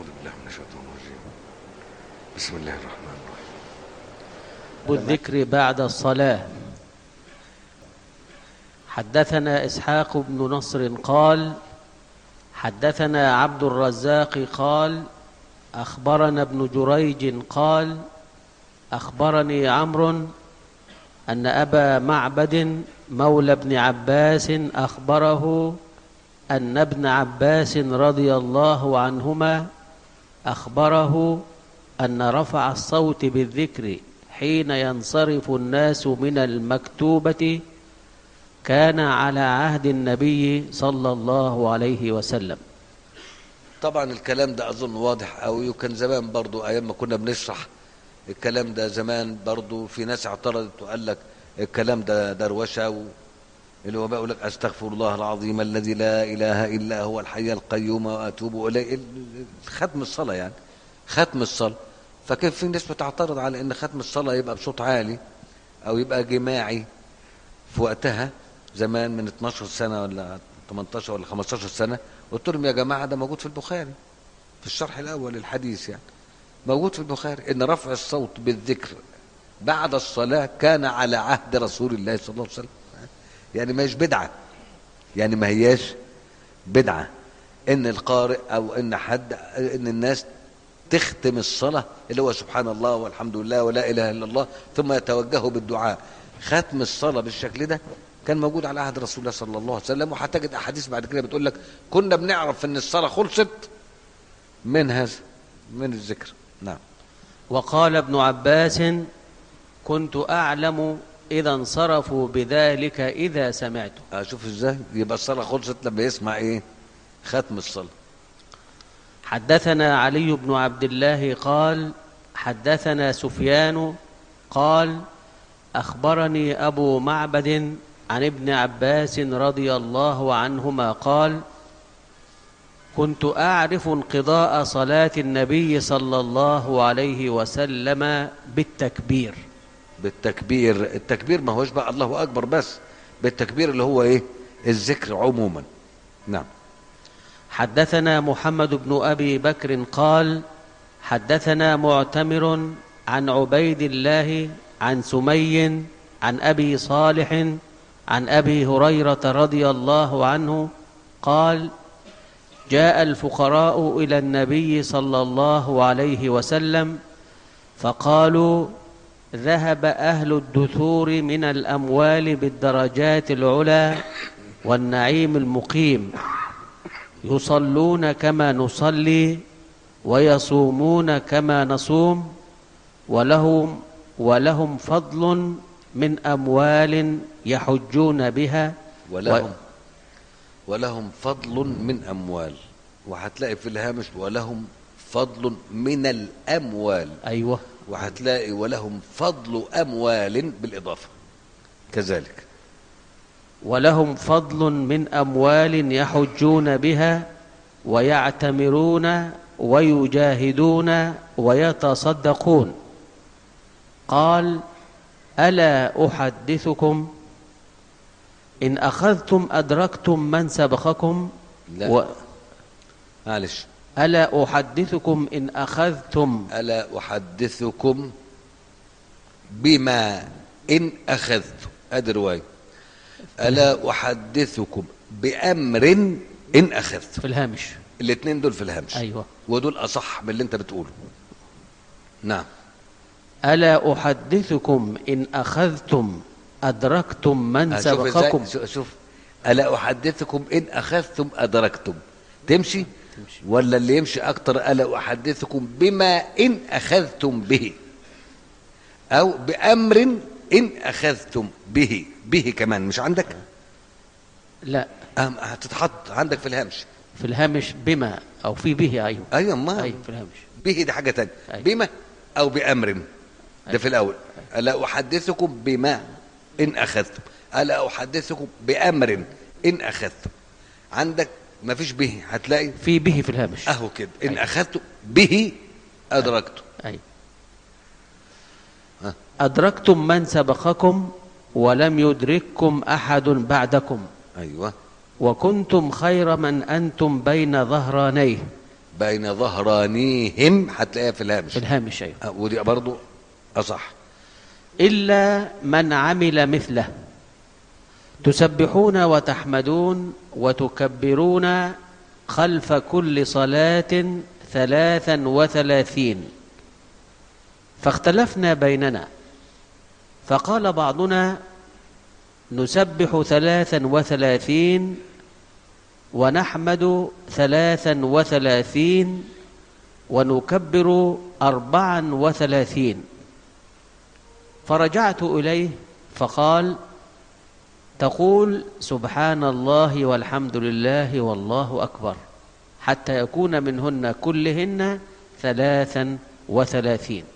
أعوذ بالله من الشيطان الرجيم بسم الله الرحمن الرحيم بالذكر بعد الصلاة حدثنا إسحاق بن نصر قال حدثنا عبد الرزاق قال أخبرنا ابن جريج قال أخبرني عمرو أن أبا معبد مولى ابن عباس أخبره أن ابن عباس رضي الله عنهما أخبره أن رفع الصوت بالذكر حين ينصرف الناس من المكتوبة كان على عهد النبي صلى الله عليه وسلم طبعا الكلام ده أظن واضح أوي وكان زمان برضو أيام ما كنا بنشرح الكلام ده زمان برضو في ناس اعترضت وقال لك الكلام ده دروشة و... اللي هو بيقول لك استغفر الله العظيم الذي لا اله الا هو الحي القيوم واتوب اليه ختم الصلاه يعني ختم الصلاه فكيف في ناس بتعترض على ان ختم الصلاه يبقى بصوت عالي او يبقى جماعي في وقتها زمان من 12 سنه ولا 18 ولا 15 سنه قلت لهم يا جماعه ده موجود في البخاري في الشرح الاول للحديث يعني موجود في البخاري ان رفع الصوت بالذكر بعد الصلاه كان على عهد رسول الله صلى الله عليه وسلم يعني ما هيش بدعة يعني ما هياش بدعة ان القارئ او ان حد ان الناس تختم الصلاة اللي هو سبحان الله والحمد لله ولا اله الا الله ثم يتوجهوا بالدعاء ختم الصلاة بالشكل ده كان موجود على عهد رسول الله صلى الله عليه وسلم وهتجد احاديث بعد كده بتقول لك كنا بنعرف ان الصلاة خلصت من هذا من الذكر نعم وقال ابن عباس كنت أعلم إذا انصرفوا بذلك إذا سمعته اشوف ازاي يبقى الصلاة خلصت لما يسمع ايه ختم الصلاة حدثنا علي بن عبد الله قال حدثنا سفيان قال أخبرني أبو معبد عن ابن عباس رضي الله عنهما قال كنت أعرف انقضاء صلاة النبي صلى الله عليه وسلم بالتكبير بالتكبير التكبير ما هوش بقى الله اكبر بس بالتكبير اللي هو ايه الذكر عموما نعم حدثنا محمد بن أبي بكر قال حدثنا معتمر عن عبيد الله عن سمي عن أبي صالح عن أبي هريرة رضي الله عنه قال جاء الفقراء إلى النبي صلى الله عليه وسلم فقالوا ذهب أهل الدثور من الأموال بالدرجات العلى والنعيم المقيم يصلون كما نصلي ويصومون كما نصوم ولهم ولهم فضل من أموال يحجون بها ولهم ولهم فضل من اموال وهتلاقي في الهامش ولهم فضل من الاموال أيوة وهتلاقي ولهم فضل اموال بالاضافه كذلك ولهم فضل من أموال يحجون بها ويعتمرون ويجاهدون ويتصدقون قال ألا أحدثكم إن أخذتم أدركتم من سبقكم لا و... معلش ألا أحدثكم إن أخذتم الا احدثكم بما ان اخذت ادي روايه الا احدثكم بامر ان اخذت في الهامش الاثنين دول في الهمش أيوة ودول اصح من اللي انت بتقوله نعم ألا أحدثكم إن أخذتم أدركتم من شوف ازاي سبقكم شو- شوف الا احدثكم ان اخذتم ادركتم تمشي تمشي. ولا اللي يمشي اكتر الا احدثكم بما ان اخذتم به او بامر ان اخذتم به به كمان مش عندك لا أهم هتتحط عندك في الهمش في الهامش بما أو في به أيوة ايوه ما أيوة في الهامش به دي حاجه تانية أيوة. بما او بامر ده في الاول الا احدثكم بما ان اخذتم الا احدثكم بامر ان اخذتم عندك ما فيش به هتلاقي في به في الهامش اهو كده ان أيوة. اخذتم به ادركتم أيوة ها. أدركتم من سبقكم ولم يدرككم أحد بعدكم ايوه وكنتم خير من أنتم بين ظهرانيه بين ظهرانيهم هتلاقيها في الهامش في الهامش أيوه آه، ودي برضو أصح إلا من عمل مثله تسبحون وتحمدون وتكبرون خلف كل صلاة ثلاثا وثلاثين فاختلفنا بيننا فقال بعضنا نسبح ثلاثا وثلاثين ونحمد ثلاثا وثلاثين ونكبر أربعا وثلاثين فرجعت إليه فقال تقول سبحان الله والحمد لله والله أكبر حتى يكون منهن كلهن ثلاثا وثلاثين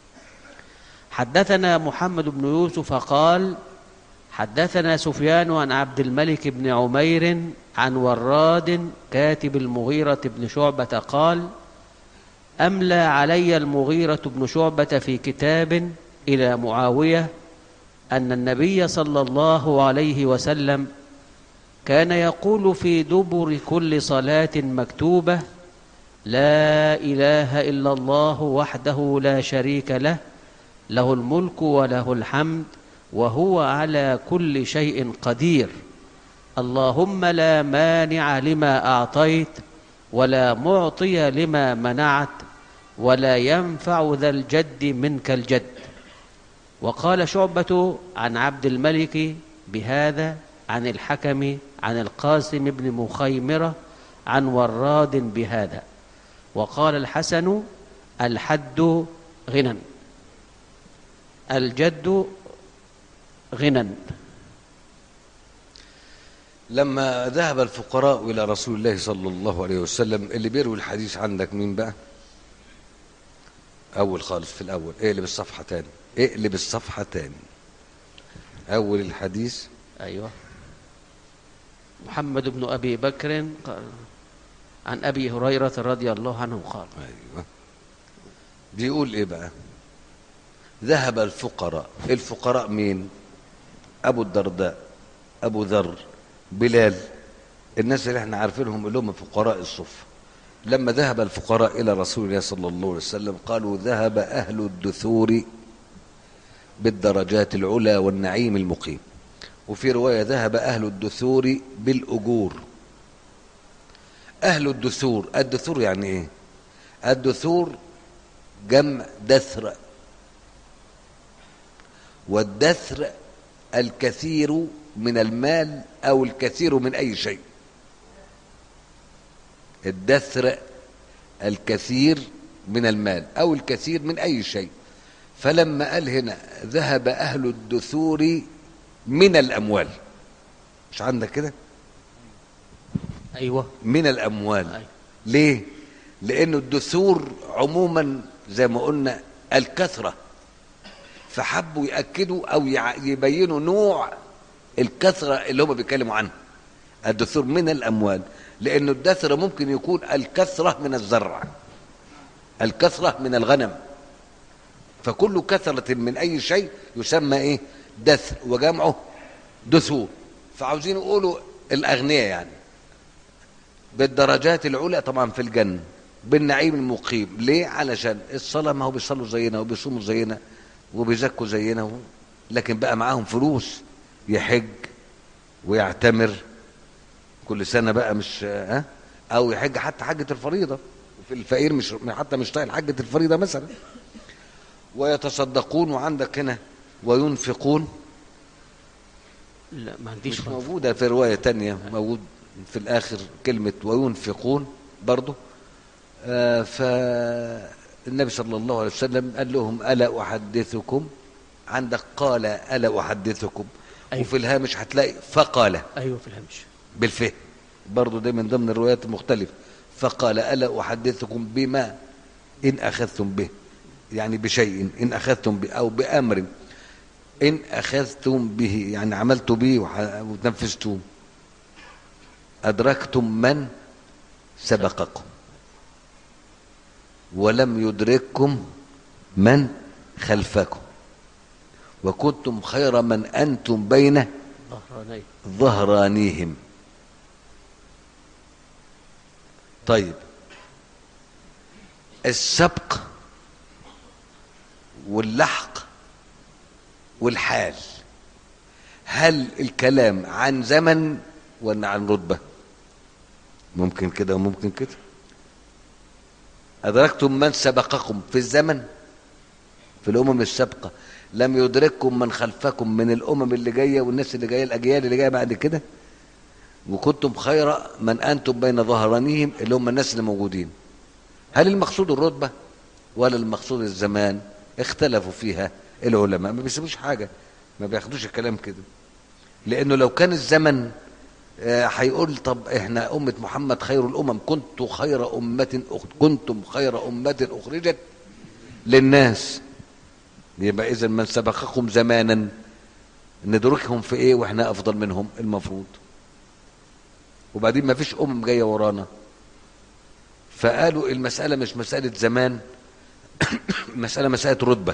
حدثنا محمد بن يوسف قال حدثنا سفيان عن عبد الملك بن عمير عن وراد كاتب المغيرة بن شعبة قال أملى علي المغيرة بن شعبة في كتاب إلى معاوية أن النبي صلى الله عليه وسلم كان يقول في دبر كل صلاة مكتوبة لا إله إلا الله وحده لا شريك له له الملك وله الحمد وهو على كل شيء قدير اللهم لا مانع لما أعطيت ولا معطي لما منعت ولا ينفع ذا الجد منك الجد وقال شعبة عن عبد الملك بهذا عن الحكم عن القاسم بن مخيمرة عن وراد بهذا وقال الحسن الحد غنى الجد غنى لما ذهب الفقراء إلى رسول الله صلى الله عليه وسلم اللي بيروي الحديث عندك مين بقى أول خالص في الأول اقلب الصفحة تاني اقلب الصفحة تاني أول الحديث أيوة محمد بن أبي بكر قال عن أبي هريرة رضي الله عنه قال أيوة بيقول إيه بقى ذهب الفقراء الفقراء مين أبو الدرداء أبو ذر بلال الناس اللي احنا عارفينهم اللي هم فقراء الصف لما ذهب الفقراء إلى رسول الله صلى الله عليه وسلم قالوا ذهب أهل الدثور بالدرجات العلى والنعيم المقيم وفي رواية ذهب أهل الدثور بالأجور أهل الدثور الدثور يعني إيه الدثور جمع دثر والدثر الكثير من المال أو الكثير من أي شيء الدثر الكثير من المال أو الكثير من أي شيء فلما قال هنا ذهب أهل الدثور من الأموال مش عندك كده أيوة من الأموال أيوة. ليه لأن الدثور عموما زي ما قلنا الكثرة فحبوا يأكدوا أو يع- يبينوا نوع الكثرة اللي هم بيتكلموا عنها الدثور من الأموال لأن الدثر ممكن يكون الكثرة من الزرع الكثرة من الغنم فكل كثرة من أي شيء يسمى إيه دثر وجمعه دثور فعاوزين يقولوا الأغنياء يعني بالدرجات العلى طبعا في الجنة بالنعيم المقيم ليه علشان الصلاة ما هو بيصلوا زينا وبيصوموا زينا وبيزكوا زينا و... لكن بقى معاهم فلوس يحج ويعتمر كل سنة بقى مش ها أو يحج حتى حجة الفريضة وفي الفقير مش حتى مش طايل حجة الفريضة مثلا ويتصدقون وعندك هنا وينفقون لا ما عنديش مش فضل. موجودة في رواية تانية موجود في الآخر كلمة وينفقون برضه آه فالنبي صلى الله عليه وسلم قال لهم ألا أحدثكم عندك قال ألا أحدثكم أيوة. وفي الهامش هتلاقي فقال أيوة في الهمش بالفهم برضه ده من ضمن الروايات المختلفة فقال ألا أحدثكم بما إن أخذتم به يعني بشيء إن أخذتم به أو بأمر إن أخذتم به يعني عملت به وح- وتنفذتم أدركتم من سبقكم ولم يدرككم من خلفكم وكنتم خير من أنتم بين ظهراني ظهرانيهم طيب السبق واللحق والحال هل الكلام عن زمن ولا عن رتبة ممكن كده وممكن كده أدركتم من سبقكم في الزمن في الأمم السابقة لم يدرككم من خلفكم من الأمم اللي جاية والناس اللي جاية الأجيال اللي جاية بعد كده وكنتم خير من أنتم بين ظهرانيهم اللي هم الناس اللي موجودين هل المقصود الرتبة ولا المقصود الزمان اختلفوا فيها العلماء ما بيسيبوش حاجة ما بياخدوش الكلام كده لأنه لو كان الزمن آه، هيقول طب احنا أمة محمد خير الأمم كنت خير أمة أخ... كنتم خير أمة أخرجت للناس يبقى إذا من سبقكم زمانا ندركهم في إيه وإحنا أفضل منهم المفروض وبعدين ما فيش أمم جاية ورانا فقالوا المسألة مش مسألة زمان مسألة مسألة رتبة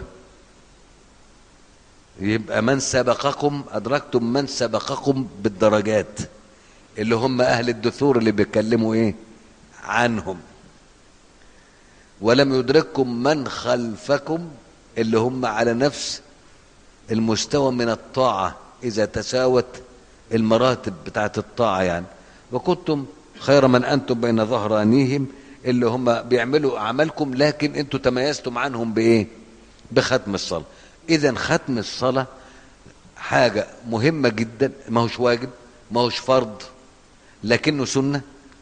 يبقى من سبقكم أدركتم من سبقكم بالدرجات اللي هم أهل الدثور اللي بيتكلموا إيه عنهم ولم يدرككم من خلفكم اللي هم على نفس المستوى من الطاعة إذا تساوت المراتب بتاعت الطاعة يعني وكنتم خير من أنتم بين ظهرانيهم اللي هم بيعملوا أعمالكم لكن أنتم تميزتم عنهم بإيه بختم الصلاة إذا ختم الصلاة حاجة مهمة جدا ما هوش واجب ما هوش فرض لكنه سنة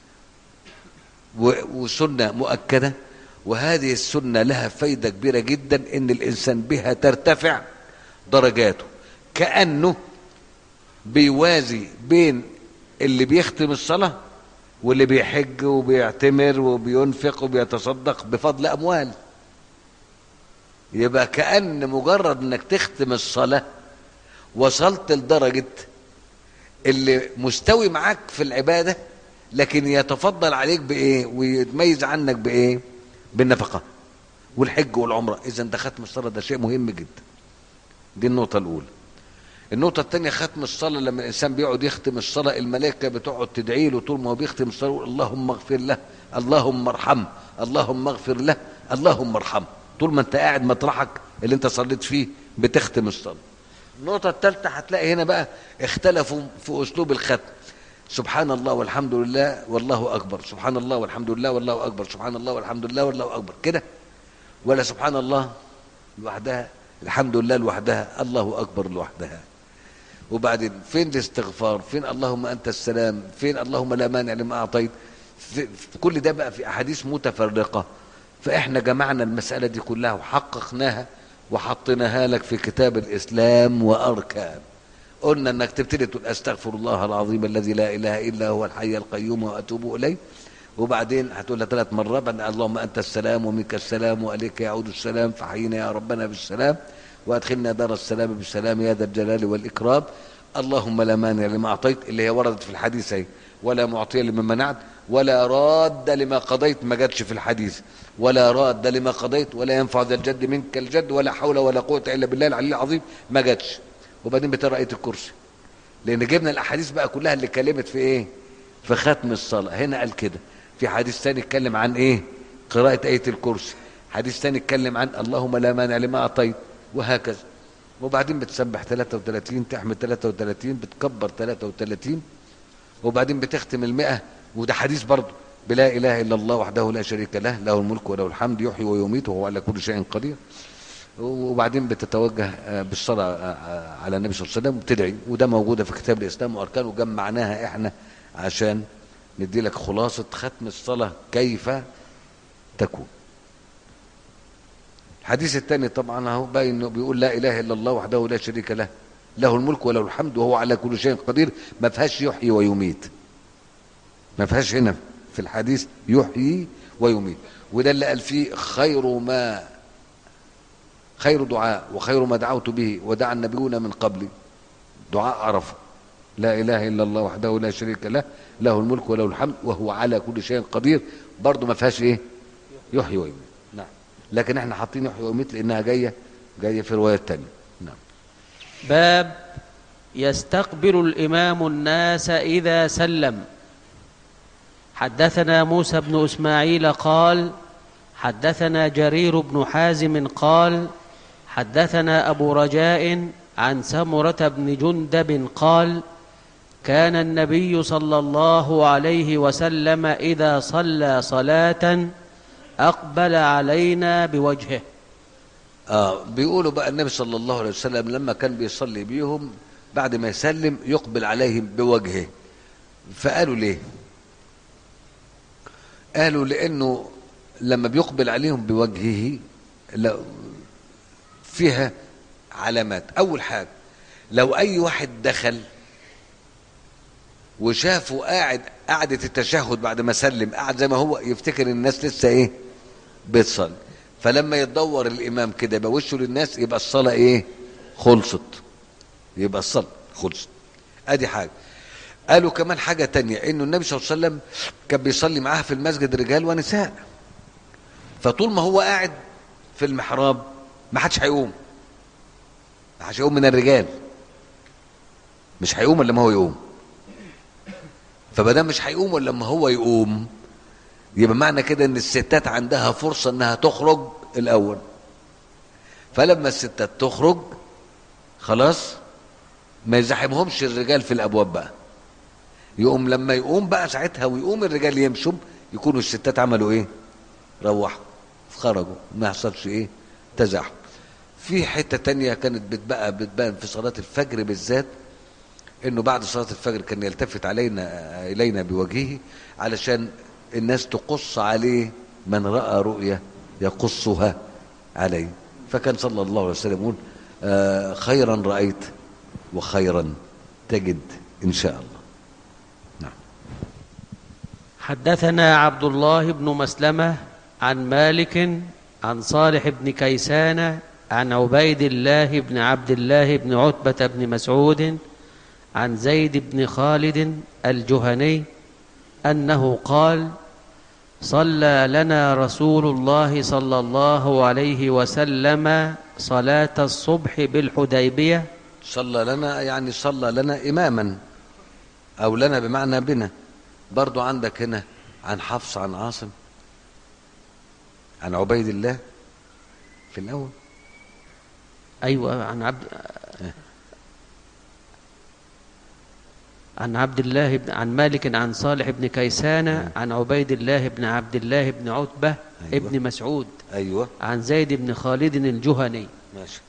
و- وسنة مؤكدة وهذه السنة لها فايدة كبيرة جدا ان الانسان بها ترتفع درجاته كأنه بيوازي بين اللي بيختم الصلاة واللي بيحج وبيعتمر وبينفق وبيتصدق بفضل أموال يبقى كأن مجرد انك تختم الصلاة وصلت لدرجة اللي مستوي معاك في العبادة لكن يتفضل عليك بإيه ويتميز عنك بإيه بالنفقة والحج والعمرة إذا ده ختم الصلاة ده شيء مهم جدا دي النقطة الأولى النقطة الثانية ختم الصلاة لما الإنسان بيقعد يختم الصلاة الملائكة بتقعد تدعي له طول ما هو بيختم الصلاة يقول اللهم اغفر له اللهم ارحمه اللهم اغفر له اللهم ارحمه طول ما أنت قاعد مطرحك اللي أنت صليت فيه بتختم الصلاة النقطة الثالثة هتلاقي هنا بقى اختلفوا في أسلوب الختم سبحان الله والحمد لله والله أكبر سبحان الله والحمد لله والله أكبر سبحان الله والحمد لله والله أكبر كده ولا سبحان الله لوحدها الحمد لله لوحدها الله أكبر لوحدها وبعدين فين الاستغفار فين اللهم أنت السلام فين اللهم لا مانع لما أعطيت في في كل ده بقى في أحاديث متفرقة فإحنا جمعنا المسألة دي كلها وحققناها وحطيناها لك في كتاب الإسلام وأركان قلنا انك تبتدي تقول استغفر الله العظيم الذي لا اله الا هو الحي القيوم واتوب اليه وبعدين هتقولها ثلاث مرات بعد اللهم انت السلام ومنك السلام واليك يعود السلام فحينا يا ربنا بالسلام وادخلنا دار السلام بالسلام يا ذا الجلال والاكرام اللهم لا مانع لما اعطيت اللي هي وردت في الحديث اهي ولا معطي لما منعت ولا راد لما قضيت ما جاتش في الحديث ولا راد لما قضيت ولا ينفع ذا الجد منك الجد ولا حول ولا قوه الا بالله العلي العظيم ما جاتش وبعدين بتقرا ايه الكرسي لان جبنا الاحاديث بقى كلها اللي اتكلمت في ايه في ختم الصلاه هنا قال كده في حديث ثاني اتكلم عن ايه قراءه ايه الكرسي حديث ثاني اتكلم عن اللهم لا مانع لما اعطيت وهكذا وبعدين بتسبح 33 تحمد 33 بتكبر 33 وبعدين بتختم المئة وده حديث برضه بلا اله الا الله وحده لا شريك له له الملك وله الحمد يحيي ويميت وهو على كل شيء قدير وبعدين بتتوجه آه، بالصلاة آه، آه، على النبي صلى الله عليه وسلم وبتدعي وده موجودة في كتاب الإسلام وأركانه وجمعناها إحنا عشان ندي لك خلاصة ختم الصلاة كيف تكون الحديث الثاني طبعا اهو باين انه بيقول لا اله الا الله وحده لا شريك له له الملك وله الحمد وهو على كل شيء قدير ما فيهاش يحيي ويميت ما فيهاش هنا في الحديث يحيي ويميت وده اللي قال فيه خير ما خير دعاء وخير ما دعوت به ودعا النبيون من قبلي دعاء عرفه لا اله الا الله وحده لا شريك له له الملك وله الحمد وهو على كل شيء قدير برضه ما فيهاش ايه يحيي ويميت نعم لكن احنا حاطين يحيي ويميت لانها جايه جايه في روايات تانية نعم باب يستقبل الإمام الناس إذا سلم حدثنا موسى بن إسماعيل قال حدثنا جرير بن حازم قال حدثنا ابو رجاء عن سمره بن جندب قال كان النبي صلى الله عليه وسلم اذا صلى صلاه اقبل علينا بوجهه آه بيقولوا بقى النبي صلى الله عليه وسلم لما كان بيصلي بيهم بعد ما يسلم يقبل عليهم بوجهه فقالوا ليه قالوا لانه لما بيقبل عليهم بوجهه لا فيها علامات اول حاجه لو اي واحد دخل وشافه قاعد قعدة التشهد بعد ما سلم قاعد زي ما هو يفتكر الناس لسه ايه بتصلي فلما يتدور الامام كده يبقى وشه للناس يبقى الصلاه ايه خلصت يبقى الصلاه خلصت ادي حاجه قالوا كمان حاجه تانية انه النبي صلى الله عليه وسلم كان بيصلي معاه في المسجد رجال ونساء فطول ما هو قاعد في المحراب ما حدش هيقوم ما حدش هيقوم من الرجال مش هيقوم الا ما هو يقوم فما مش هيقوم الا لما هو يقوم يبقى معنى كده ان الستات عندها فرصه انها تخرج الاول فلما الستات تخرج خلاص ما يزاحمهمش الرجال في الابواب بقى يقوم لما يقوم بقى ساعتها ويقوم الرجال يمشوا يكونوا الستات عملوا ايه روحوا خرجوا ما يحصلش ايه تزاحم في حته تانية كانت بتبقى بتبان في صلاه الفجر بالذات انه بعد صلاه الفجر كان يلتفت علينا الينا بوجهه علشان الناس تقص عليه من راى رؤيا يقصها عليه فكان صلى الله عليه وسلم يقول آه خيرا رايت وخيرا تجد ان شاء الله نعم حدثنا عبد الله بن مسلمه عن مالك عن صالح بن كيسان عن عبيد الله بن عبد الله بن عتبه بن مسعود عن زيد بن خالد الجهني انه قال صلى لنا رسول الله صلى الله عليه وسلم صلاه الصبح بالحديبيه صلى لنا يعني صلى لنا اماما او لنا بمعنى بنا برضو عندك هنا عن حفص عن عاصم عن عبيد الله في الاول ايوه عن عبد عن عبد الله بن عن مالك عن صالح بن كيسان عن عبيد الله بن عبد الله بن عتبة أيوة. ابن مسعود ايوه عن زيد بن خالد الجهني ماشي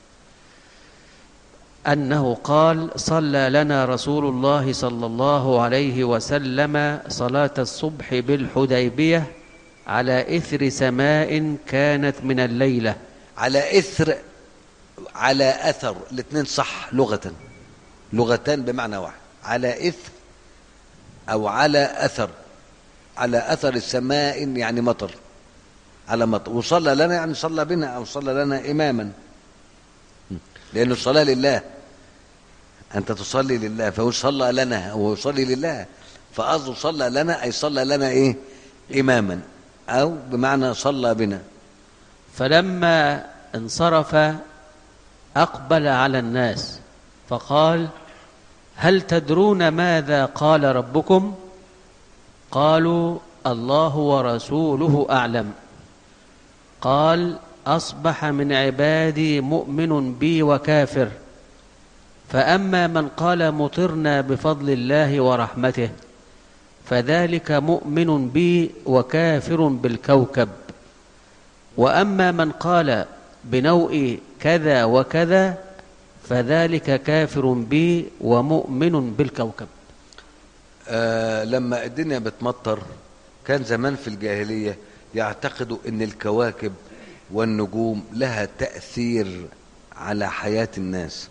أنه قال صلى لنا رسول الله صلى الله عليه وسلم صلاة الصبح بالحديبية على إثر سماء كانت من الليلة على اثر على اثر الاثنين صح لغه لغتان بمعنى واحد على اثر او على اثر على اثر السماء يعني مطر على مطر وصلى لنا يعني صلى بنا او صلى لنا اماما لان الصلاه لله انت تصلي لله فهو صلى لنا هو يصلي لله فقصده صلى لنا اي صلى لنا ايه اماما او بمعنى صلى بنا فلما انصرف أقبل على الناس فقال هل تدرون ماذا قال ربكم قالوا الله ورسوله أعلم قال أصبح من عبادي مؤمن بي وكافر فأما من قال مطرنا بفضل الله ورحمته فذلك مؤمن بي وكافر بالكوكب واما من قال بنوء كذا وكذا فذلك كافر بي ومؤمن بالكوكب آه لما الدنيا بتمطر كان زمان في الجاهلية يعتقدوا ان الكواكب والنجوم لها تأثير على حياة الناس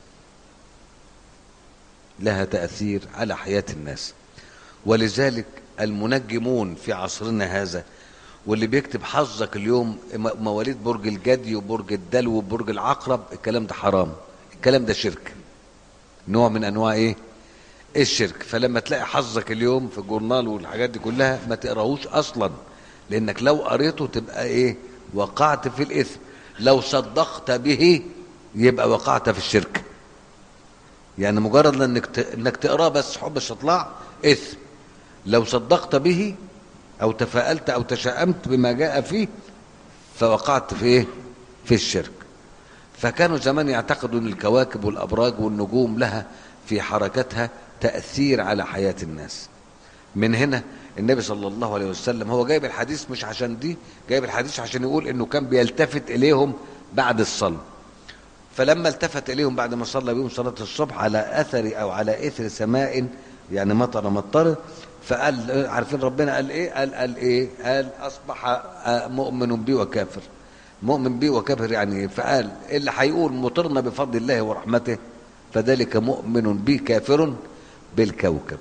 لها تأثير على حياة الناس ولذلك المنجمون في عصرنا هذا واللي بيكتب حظك اليوم م- مواليد برج الجدي وبرج الدلو وبرج العقرب الكلام ده حرام الكلام ده شرك نوع من انواع ايه الشرك فلما تلاقي حظك اليوم في الجورنال والحاجات دي كلها ما تقراهوش اصلا لانك لو قريته تبقى ايه وقعت في الاثم لو صدقت به يبقى وقعت في الشرك يعني مجرد انك ت- انك تقراه بس حب استطلاع اثم لو صدقت به او تفاءلت او تشائمت بما جاء فيه فوقعت في ايه في الشرك فكانوا زمان يعتقدوا ان الكواكب والابراج والنجوم لها في حركتها تاثير على حياه الناس من هنا النبي صلى الله عليه وسلم هو جايب الحديث مش عشان دي جايب الحديث عشان يقول انه كان بيلتفت اليهم بعد الصلاه فلما التفت اليهم بعد ما صلى بهم صلاه الصبح على اثر او على اثر سماء يعني مطر مطر فقال عارفين ربنا قال ايه قال قال ايه قال اصبح مؤمن بي وكافر مؤمن بي وكافر يعني ايه فقال اللي هيقول مطرنا بفضل الله ورحمته فذلك مؤمن بي كافر بالكوكب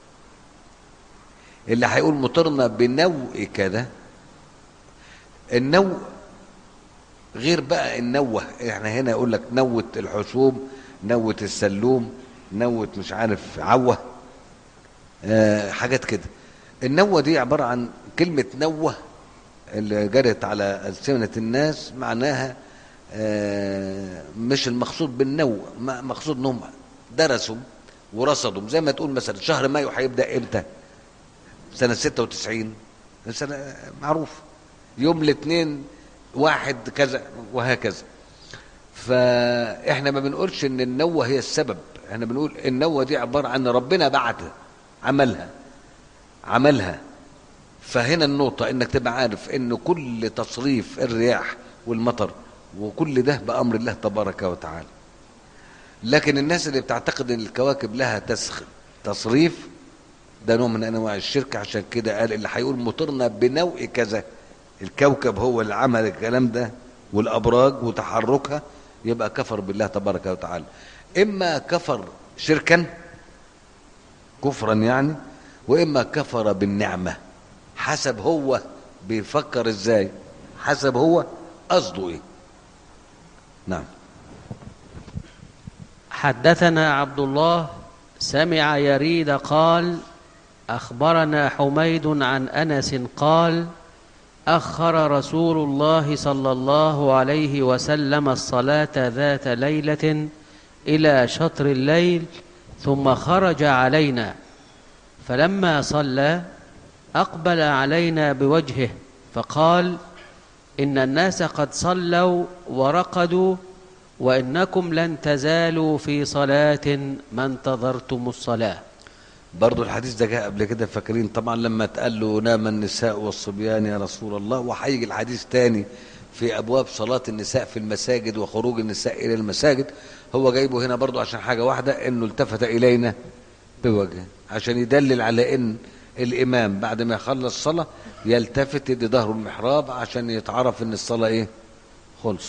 اللي هيقول مطرنا بنوء كذا النوء غير بقى النوه احنا هنا يقول لك نوة الحشوم نوة السلوم نوة مش عارف عوه آه حاجات كده النوة دي عبارة عن كلمة نوة اللي جرت على ألسنة الناس معناها آه مش المقصود بالنوع مقصود انهم درسوا ورصدوا زي ما تقول مثلا شهر مايو هيبدا امتى؟ سنة 96 سنة معروف يوم الاثنين واحد كذا وهكذا فاحنا ما بنقولش ان النوة هي السبب احنا بنقول النوة دي عبارة عن ربنا بعتها عملها عملها فهنا النقطة انك تبقى عارف ان كل تصريف الرياح والمطر وكل ده بأمر الله تبارك وتعالى لكن الناس اللي بتعتقد ان الكواكب لها تسخ تصريف ده نوع من انواع الشرك عشان كده قال اللي هيقول مطرنا بنوع كذا الكوكب هو اللي عمل الكلام ده والابراج وتحركها يبقى كفر بالله تبارك وتعالى اما كفر شركا كفرا يعني واما كفر بالنعمه حسب هو بيفكر ازاي حسب هو قصده ايه نعم حدثنا عبد الله سمع يريد قال اخبرنا حميد عن انس قال اخر رسول الله صلى الله عليه وسلم الصلاه ذات ليله الى شطر الليل ثم خرج علينا فلما صلى اقبل علينا بوجهه فقال ان الناس قد صلوا ورقدوا وانكم لن تزالوا في صلاه ما انتظرتم الصلاه برضو الحديث ده جاء قبل كده فاكرين طبعا لما اتقال له نام النساء والصبيان يا رسول الله وهيجي الحديث تاني في ابواب صلاه النساء في المساجد وخروج النساء الى المساجد هو جايبه هنا برضو عشان حاجه واحده انه التفت الينا بوجهه عشان يدلل على ان الامام بعد ما يخلص صلاه يلتفت يدي ظهره المحراب عشان يتعرف ان الصلاه ايه خلص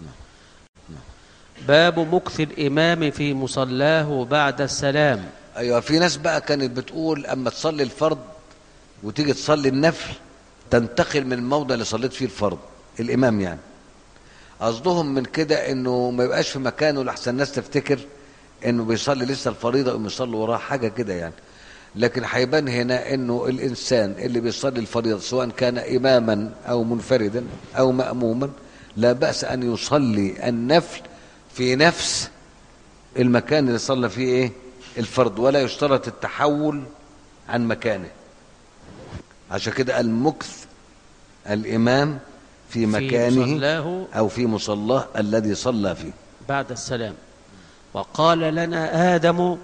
باب مكث الامام في مصلاه بعد السلام ايوه في ناس بقى كانت بتقول اما تصلي الفرض وتيجي تصلي النفل تنتقل من الموضع اللي صليت فيه الفرض الامام يعني قصدهم من كده انه ما يبقاش في مكانه لحسن الناس تفتكر انه بيصلي لسه الفريضه او يصلي وراه حاجه كده يعني لكن هيبان هنا انه الانسان اللي بيصلي الفريضه سواء كان اماما او منفردا او ماموما لا باس ان يصلي النفل في نفس المكان اللي صلى فيه ايه الفرض ولا يشترط التحول عن مكانه عشان كده المكث الامام في مكانه مصلاه او في مصلاه الذي صلى فيه بعد السلام وقال لنا آدم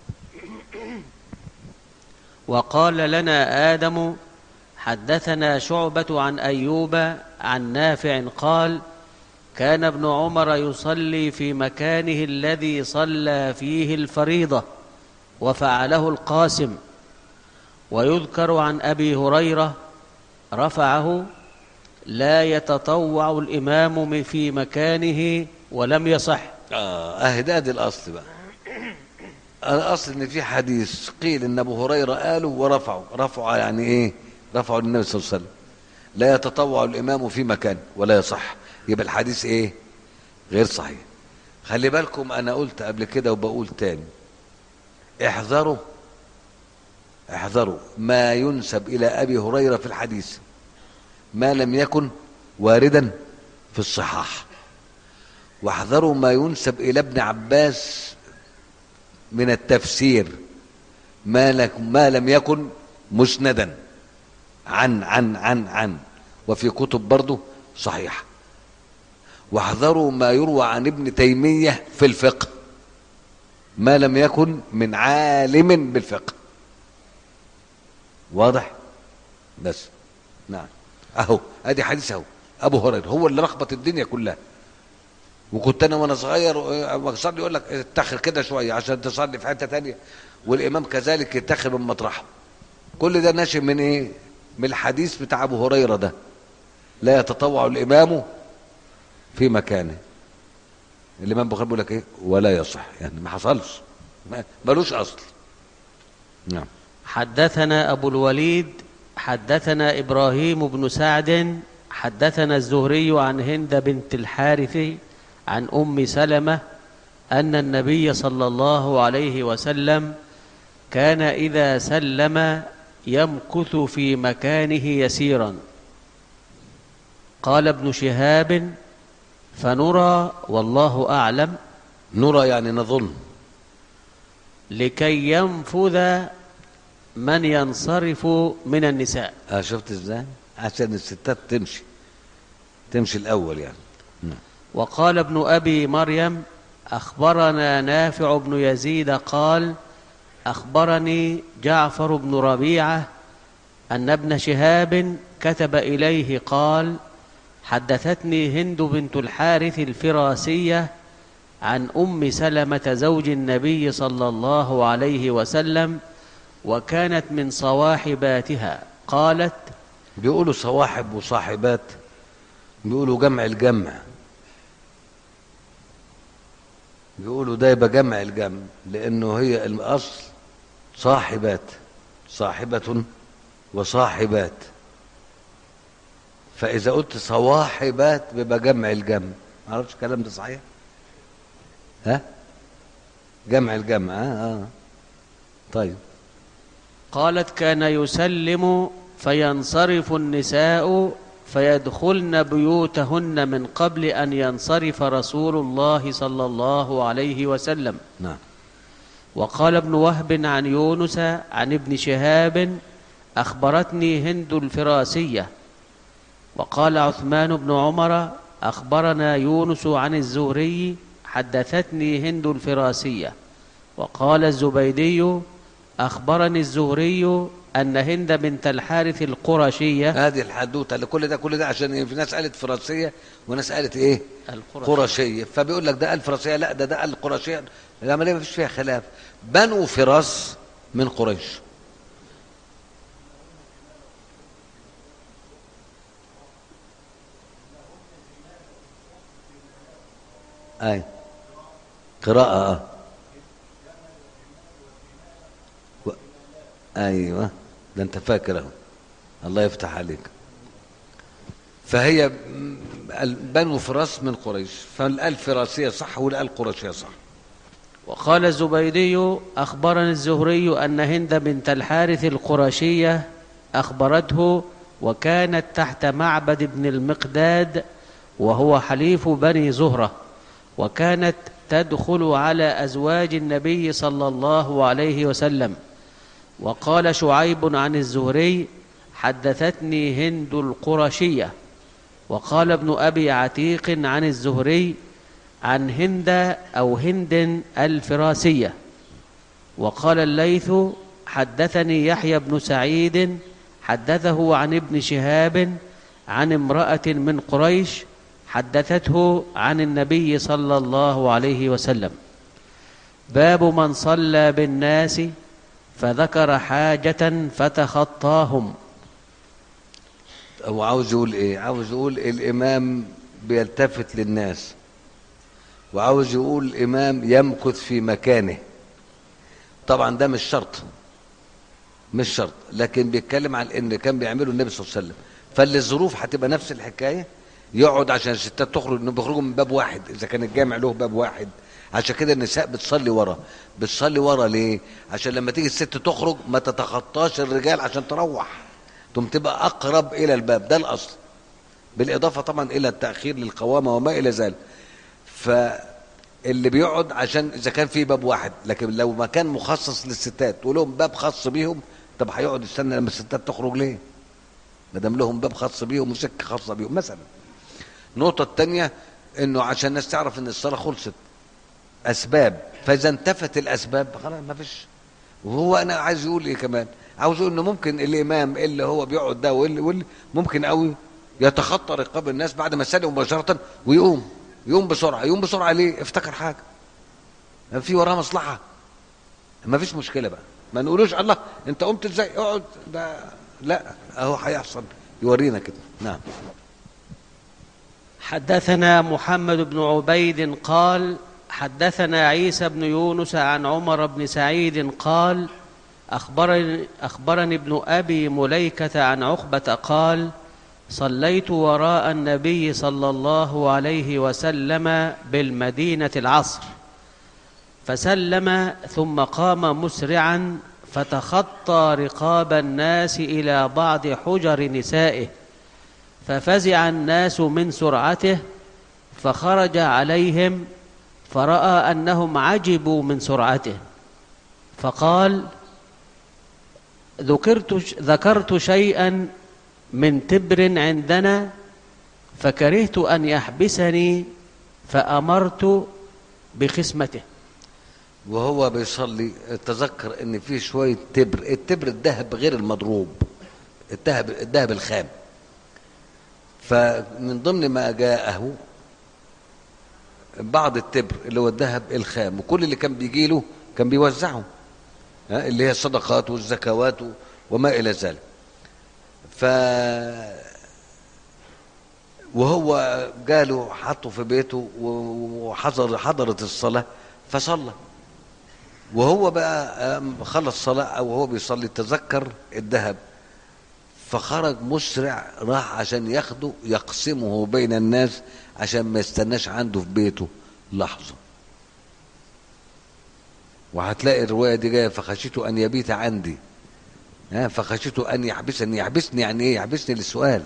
وقال لنا آدم حدثنا شعبة عن أيوب عن نافع قال كان ابن عمر يصلي في مكانه الذي صلى فيه الفريضة وفعله القاسم ويذكر عن أبي هريرة رفعه لا يتطوع الإمام في مكانه ولم يصح اه اهداد الاصل بقى الاصل ان في حديث قيل ان ابو هريره قاله ورفعه رفعه يعني ايه رفعه للنبي صلى الله عليه وسلم لا يتطوع الامام في مكان ولا يصح يبقى الحديث ايه غير صحيح خلي بالكم انا قلت قبل كده وبقول تاني احذروا احذروا ما ينسب الى ابي هريره في الحديث ما لم يكن واردا في الصحاح واحذروا ما ينسب الى ابن عباس من التفسير ما, لك ما لم يكن مسندا عن عن عن عن وفي كتب برضه صحيحة واحذروا ما يروى عن ابن تيمية في الفقه ما لم يكن من عالم بالفقه واضح بس نعم اهو ادي حديث اهو ابو هريره هو اللي لخبط الدنيا كلها وكنت انا وانا صغير بصلي يقول لك اتخر كده شويه عشان تصلي في حته تانية والامام كذلك يتخر من مطرحه كل ده ناشئ من ايه من الحديث بتاع ابو هريره ده لا يتطوع الامام في مكانه الامام البخاري بيقول لك ايه ولا يصح يعني ما حصلش ما- ملوش اصل نعم حدثنا أبو الوليد حدثنا إبراهيم بن سعد حدثنا الزهري عن هند بنت الحارث عن أم سلمة أن النبي صلى الله عليه وسلم كان إذا سلم يمكث في مكانه يسيرا قال ابن شهاب فنرى والله أعلم نرى يعني نظن لكي ينفذ من ينصرف من النساء اه شفت ازاي عشان الستات تمشي تمشي الاول يعني وقال ابن أبي مريم أخبرنا نافع بن يزيد قال أخبرني جعفر بن ربيعة أن ابن شهاب كتب إليه قال حدثتني هند بنت الحارث الفراسية عن أم سلمة زوج النبي صلى الله عليه وسلم وكانت من صواحباتها قالت بيقولوا صواحب وصاحبات بيقولوا جمع الجمع بيقولوا ده يبقى جمع الجمع لانه هي الاصل صاحبات صاحبة وصاحبات فاذا قلت صواحبات بيبقى جمع الجمع معرفش الكلام ده صحيح ها جمع الجمع اه, آه. طيب قالت كان يسلم فينصرف النساء فيدخلن بيوتهن من قبل ان ينصرف رسول الله صلى الله عليه وسلم نعم وقال ابن وهب عن يونس عن ابن شهاب اخبرتني هند الفراسيه وقال عثمان بن عمر اخبرنا يونس عن الزهري حدثتني هند الفراسيه وقال الزبيدي اخبرني الزهري ان هند بنت الحارث القرشيه هذه الحدوته اللي كل ده كل ده عشان إيه؟ في ناس قالت فرنسيه وناس قالت ايه القرشيه قرشيه فبيقول لك ده قال فرنسيه لا ده ده قال قرشيه العمليه ما فيش فيها خلاف بنو فراس من قريش اي قراءة اه و... ايوه ده انت فاكر اهو الله يفتح عليك فهي م- ال- بنو فراس من قريش فالقال فراسية صح والقال قرشية صح وقال الزبيدي أخبرني الزهري أن هند بنت الحارث القرشية أخبرته وكانت تحت معبد بن المقداد وهو حليف بني زهرة وكانت تدخل على أزواج النبي صلى الله عليه وسلم وقال شعيب عن الزهري حدثتني هند القرشية وقال ابن أبي عتيق عن الزهري عن هند أو هند الفراسية وقال الليث حدثني يحيى بن سعيد حدثه عن ابن شهاب عن امرأة من قريش حدثته عن النبي صلى الله عليه وسلم باب من صلى بالناس فذكر حاجة فتخطاهم هو عاوز يقول ايه عاوز يقول الامام بيلتفت للناس وعاوز يقول الامام يمكث في مكانه طبعا ده مش شرط مش شرط لكن بيتكلم عن ان كان بيعمله النبي صلى الله عليه وسلم فالظروف هتبقى نفس الحكايه يقعد عشان الستات تخرج انه بيخرجوا من باب واحد اذا كان الجامع له باب واحد عشان كده النساء بتصلي ورا بتصلي ورا ليه عشان لما تيجي الست تخرج ما تتخطاش الرجال عشان تروح ثم تبقى اقرب الى الباب ده الاصل بالاضافه طبعا الى التاخير للقوامه وما الى ذلك فاللي بيقعد عشان اذا كان في باب واحد لكن لو مكان مخصص للستات ولهم باب خاص بيهم طب هيقعد يستنى لما الستات تخرج ليه ما دام لهم باب خاص بيهم وسكه خاصه بيهم مثلا النقطة الثانية انه عشان الناس تعرف ان الصلاة خلصت اسباب فاذا انتفت الاسباب خلاص ما فيش وهو انا عايز يقول ايه كمان عاوز يقول انه ممكن الامام اللي هو بيقعد ده واللي, واللي ممكن قوي يتخطى رقاب الناس بعد ما سلم مباشرة ويقوم يقوم بسرعة يقوم بسرعة ليه افتكر حاجة في وراه مصلحة ما فيش مشكلة بقى ما نقولوش الله انت قمت ازاي اقعد ده لا اهو هيحصل يورينا كده نعم حدثنا محمد بن عبيد قال حدثنا عيسى بن يونس عن عمر بن سعيد قال أخبرني, أخبرني ابن أبي مليكة عن عقبة قال صليت وراء النبي صلى الله عليه وسلم بالمدينة العصر فسلم ثم قام مسرعا فتخطى رقاب الناس إلى بعض حجر نسائه ففزع الناس من سرعته فخرج عليهم فراى انهم عجبوا من سرعته فقال ذكرت ذكرت شيئا من تبر عندنا فكرهت ان يحبسني فامرت بخسمته وهو بيصلي تذكر ان في شويه تبر التبر الذهب غير المضروب الذهب الذهب الخام فمن ضمن ما جاءه بعض التبر اللي هو الذهب الخام وكل اللي كان بيجي له كان بيوزعه ها، اللي هي الصدقات والزكوات وما الى ذلك ف وهو جاله حطه في بيته وحضر حضرت الصلاه فصلى وهو بقى آم، خلص صلاه او هو بيصلي تذكر الذهب فخرج مسرع راح عشان ياخده يقسمه بين الناس عشان ما يستناش عنده في بيته لحظة وهتلاقي الرواية دي جاية فخشيت أن يبيت عندي ها فخشيت أن يحبسني يحبسني يعني إيه يحبسني للسؤال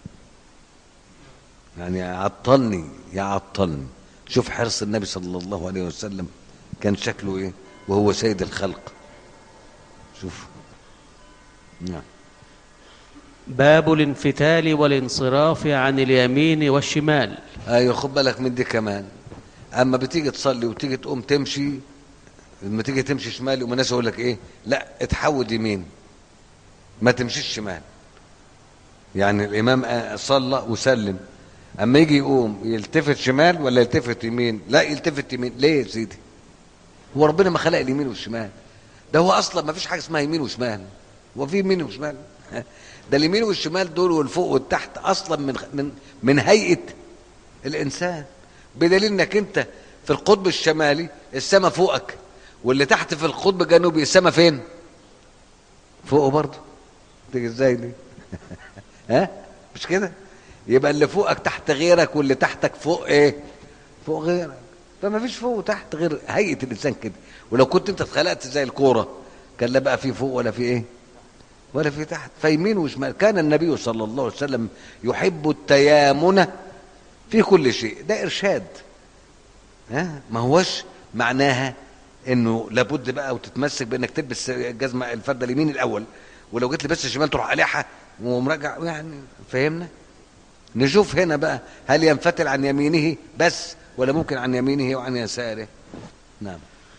يعني يعطلني يعطلني شوف حرص النبي صلى الله عليه وسلم كان شكله إيه وهو سيد الخلق شوف نعم باب الانفتال والانصراف عن اليمين والشمال ايوه خد بالك من دي كمان اما بتيجي تصلي وتيجي تقوم تمشي لما تيجي تمشي شمال يقوم الناس يقول لك ايه لا اتحود يمين ما تمشيش شمال يعني الامام آه صلى وسلم اما يجي يقوم يلتفت شمال ولا يلتفت يمين لا يلتفت يمين ليه يا سيدي هو ربنا ما خلق اليمين والشمال ده هو اصلا ما فيش حاجه اسمها يمين وشمال هو في يمين وشمال ده اليمين والشمال دول والفوق والتحت اصلا من من من هيئه الانسان بدليل انك انت في القطب الشمالي السماء فوقك واللي تحت في القطب الجنوبي السماء فين فوقه برضه تيجي ازاي دي ها مش كده يبقى اللي فوقك تحت غيرك واللي تحتك فوق ايه فوق غيرك فما فيش فوق وتحت غير هيئه الانسان كده ولو كنت انت اتخلقت زي الكوره كان لا بقى في فوق ولا في ايه ولا في تحت فيمين وشمال كان النبي صلى الله عليه وسلم يحب التيامن في كل شيء ده ارشاد ها ما هوش معناها انه لابد بقى وتتمسك بانك تلبس الجزمه الفرده اليمين الاول ولو جيت لبست الشمال تروح قلعها ومراجع يعني فهمنا نشوف هنا بقى هل ينفتل عن يمينه بس ولا ممكن عن يمينه وعن يساره نعم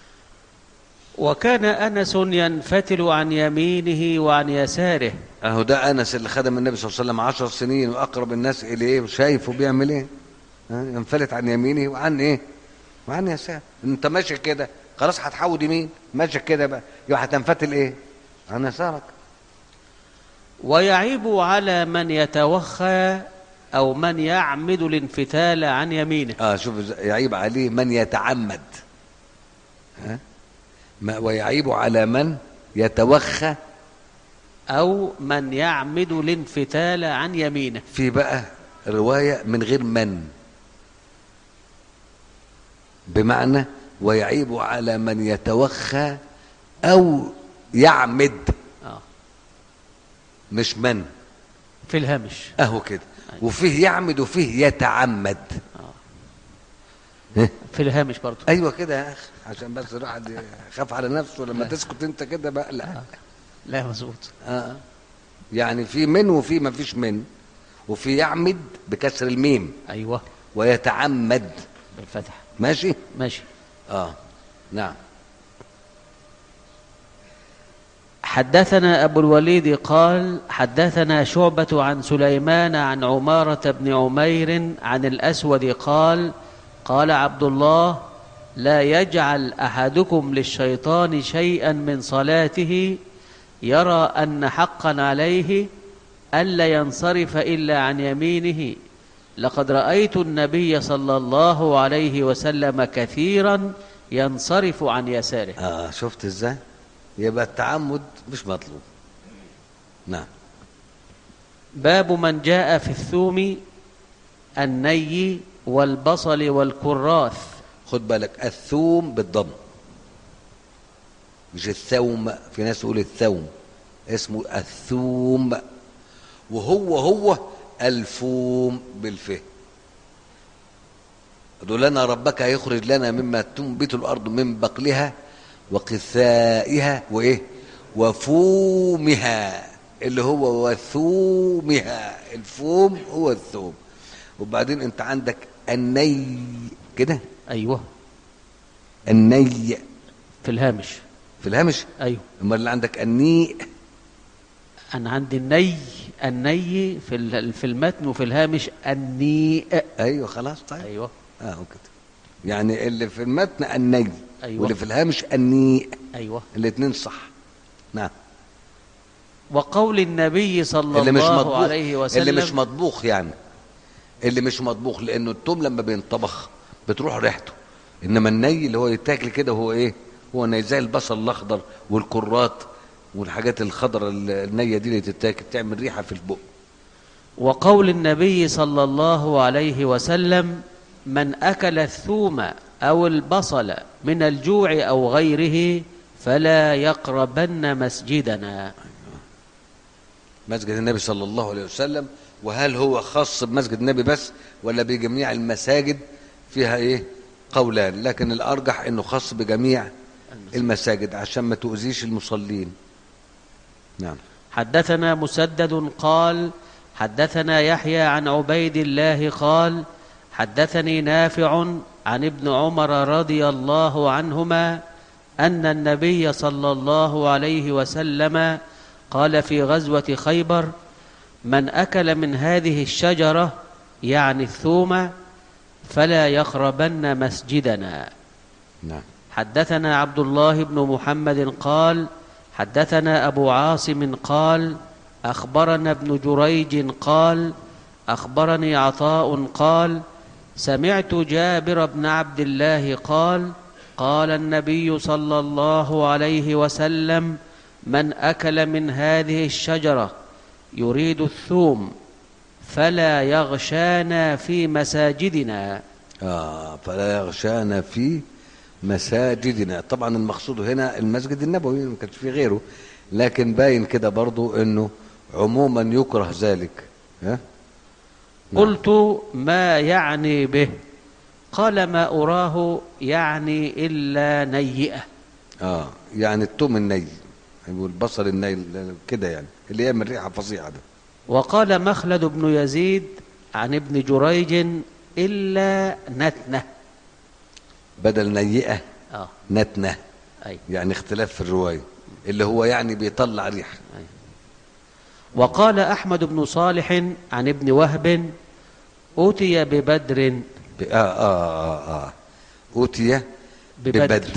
وكان انس ينفتل عن يمينه وعن يساره اهو ده انس اللي خدم النبي صلى الله عليه وسلم عشر سنين واقرب الناس اليه وشايفه بيعمل ايه ها؟ ينفلت عن يمينه وعن ايه وعن يساره انت ماشي كده خلاص هتحود يمين ماشي كده بقى يبقى هتنفتل ايه عن يسارك ويعيب على من يتوخى او من يعمد الانفتال عن يمينه اه شوف إز- يعيب عليه من يتعمد ها ما ويعيب على من يتوخى او من يعمد الانفتال عن يمينه في بقى رواية من غير من بمعنى ويعيب على من يتوخى أو يعمد آه. مش من في الهامش أهو كده وفيه يعمد وفيه يتعمد في الهامش برضه أيوة كده يا أخي عشان بس الواحد يخاف على نفسه لما تسكت أنت كده بقى لا لا مظبوط آه. يعني في من وفي ما فيش من وفي يعمد بكسر الميم أيوة ويتعمد بالفتح ماشي ماشي اه نعم حدثنا أبو الوليد قال حدثنا شعبة عن سليمان عن عمارة بن عمير عن الأسود قال قال عبد الله لا يجعل أحدكم للشيطان شيئا من صلاته يرى أن حقا عليه ألا ينصرف إلا عن يمينه لقد رأيت النبي صلى الله عليه وسلم كثيرا ينصرف عن يساره اه شفت ازاي يبقى التعمد مش مطلوب نعم باب من جاء في الثوم الني والبصل والكراث خد بالك الثوم بالضم مش الثوم في ناس يقول الثوم اسمه الثوم وهو هو الفوم بالفه قالوا لنا ربك هيخرج لنا مما تنبت الارض من بقلها وقثائها وايه وفومها اللي هو وثومها الفوم هو الثوم وبعدين انت عندك الني كده أيوة الني في الهامش في الهامش أيوة امال اللي عندك النيء أنا عندي الني الني في ال- في المتن وفي الهامش النيء ايوه خلاص طيب أيوة اه كده يعني اللي في المتن الني أيوة. واللي في الهامش النيء أيوة الاثنين صح نعم وقول النبي صلى اللي مش الله مطبوخ عليه وسلم اللي مش مطبوخ يعني اللي مش مطبوخ لانه التوم لما بينطبخ بتروح ريحته انما الني اللي هو يتاكل كده هو ايه هو ني زي البصل الاخضر والكرات والحاجات الخضراء النيه دي اللي تتاكل تعمل ريحه في البق وقول النبي صلى الله عليه وسلم من أكل الثوم أو البصل من الجوع أو غيره فلا يقربن مسجدنا مسجد النبي صلى الله عليه وسلم وهل هو خاص بمسجد النبي بس ولا بجميع المساجد فيها ايه قولان لكن الارجح انه خاص بجميع المساجد عشان ما تؤذيش المصلين نعم حدثنا مسدد قال حدثنا يحيى عن عبيد الله قال حدثني نافع عن ابن عمر رضي الله عنهما ان النبي صلى الله عليه وسلم قال في غزوه خيبر من اكل من هذه الشجره يعني الثوم فلا يقربن مسجدنا نعم حدثنا عبد الله بن محمد قال حدثنا ابو عاصم قال اخبرنا ابن جريج قال اخبرني عطاء قال سمعت جابر بن عبد الله قال قال النبي صلى الله عليه وسلم من اكل من هذه الشجره يريد الثوم فلا يغشانا في مساجدنا آه فلا يغشانا في مساجدنا طبعا المقصود هنا المسجد النبوي ما كانش في غيره لكن باين كده برضو انه عموما يكره ذلك ها نعم. قلت ما يعني به قال ما أراه يعني إلا نيئة اه يعني التوم الني والبصل الني كده يعني اللي يعمل ريحه فظيعه ده وقال مخلد بن يزيد عن ابن جريج إلا نتنة بدل نيئه آه نتنه أي يعني اختلاف في الروايه اللي هو يعني بيطلع ريحه أي وقال أحمد بن صالح عن ابن وهب أوتي ببدر ب- اه اه اه, آه. اوتي ببدر. ببدر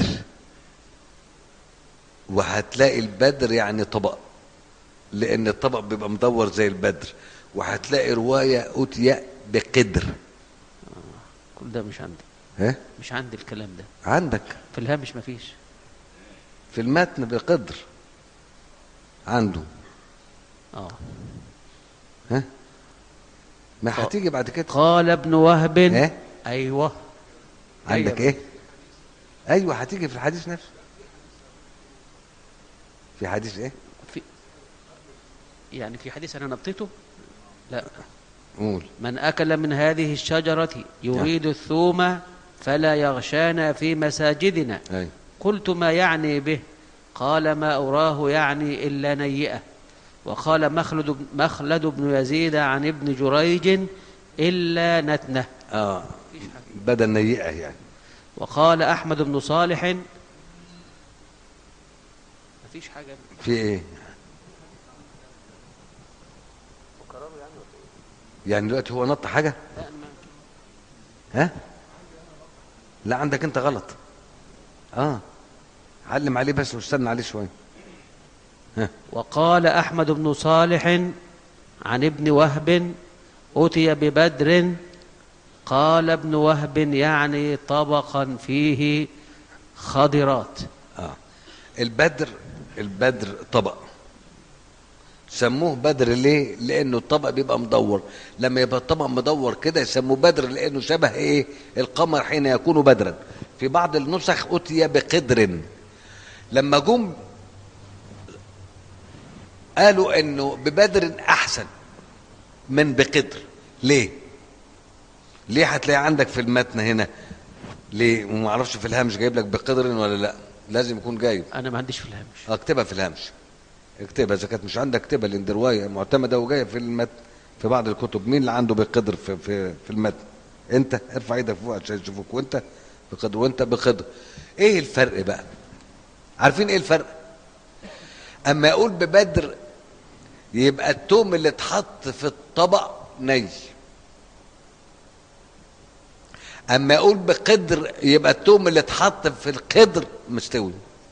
وهتلاقي البدر يعني طبق لان الطبق بيبقى مدور زي البدر وهتلاقي روايه اوتي بقدر كل ده مش عندي ها مش عندي الكلام ده عندك في الهامش مفيش في المتن بقدر عنده آه ها ما ق- هتيجي بعد كده قال ابن وهب إيه؟ أيوه عندك أيوة. ايه ايوه هتيجي في الحديث نفسه في حديث ايه في يعني في حديث أنا نبطته لا قول من أكل من هذه الشجرة يريد الثوم فلا يغشانا في مساجدنا ايوه قلت ما يعني به قال ما أراه يعني إلا نيئة وقال مخلد مخلد بن يزيد عن ابن جريج إلا نتنه اه بدل نيئه يعني وقال أحمد بن صالح مفيش حاجة في ايه يعني دلوقتي هو نط حاجه ها لا عندك انت غلط اه علم عليه بس واستنى عليه شويه ها وقال أحمد بن صالح عن ابن وهب أتي ببدر قال ابن وهب يعني طبقا فيه خضرات اه البدر البدر طبق سموه بدر ليه لانه الطبق بيبقى مدور لما يبقى الطبق مدور كده يسموه بدر لانه شبه ايه القمر حين يكون بدرا في بعض النسخ اتي بقدر لما جم قالوا انه ببدر احسن من بقدر ليه ليه هتلاقي عندك في المتن هنا ليه وما اعرفش في الهامش جايب لك بقدر ولا لا لازم يكون جايب أنا ما عنديش في الهامش اه اكتبها في الهامش اكتبها اذا كانت مش عندك اكتبها لان دي روايه معتمده وجايه في المتن في بعض الكتب مين اللي عنده بقدر في في في المتن انت ارفع ايدك فوق عشان يشوفوك وانت بقدر وانت بقدر ايه الفرق بقى عارفين ايه الفرق اما يقول ببدر يبقى التوم اللي اتحط في الطبق ني اما يقول بقدر يبقى التوم اللي اتحط في القدر مستوي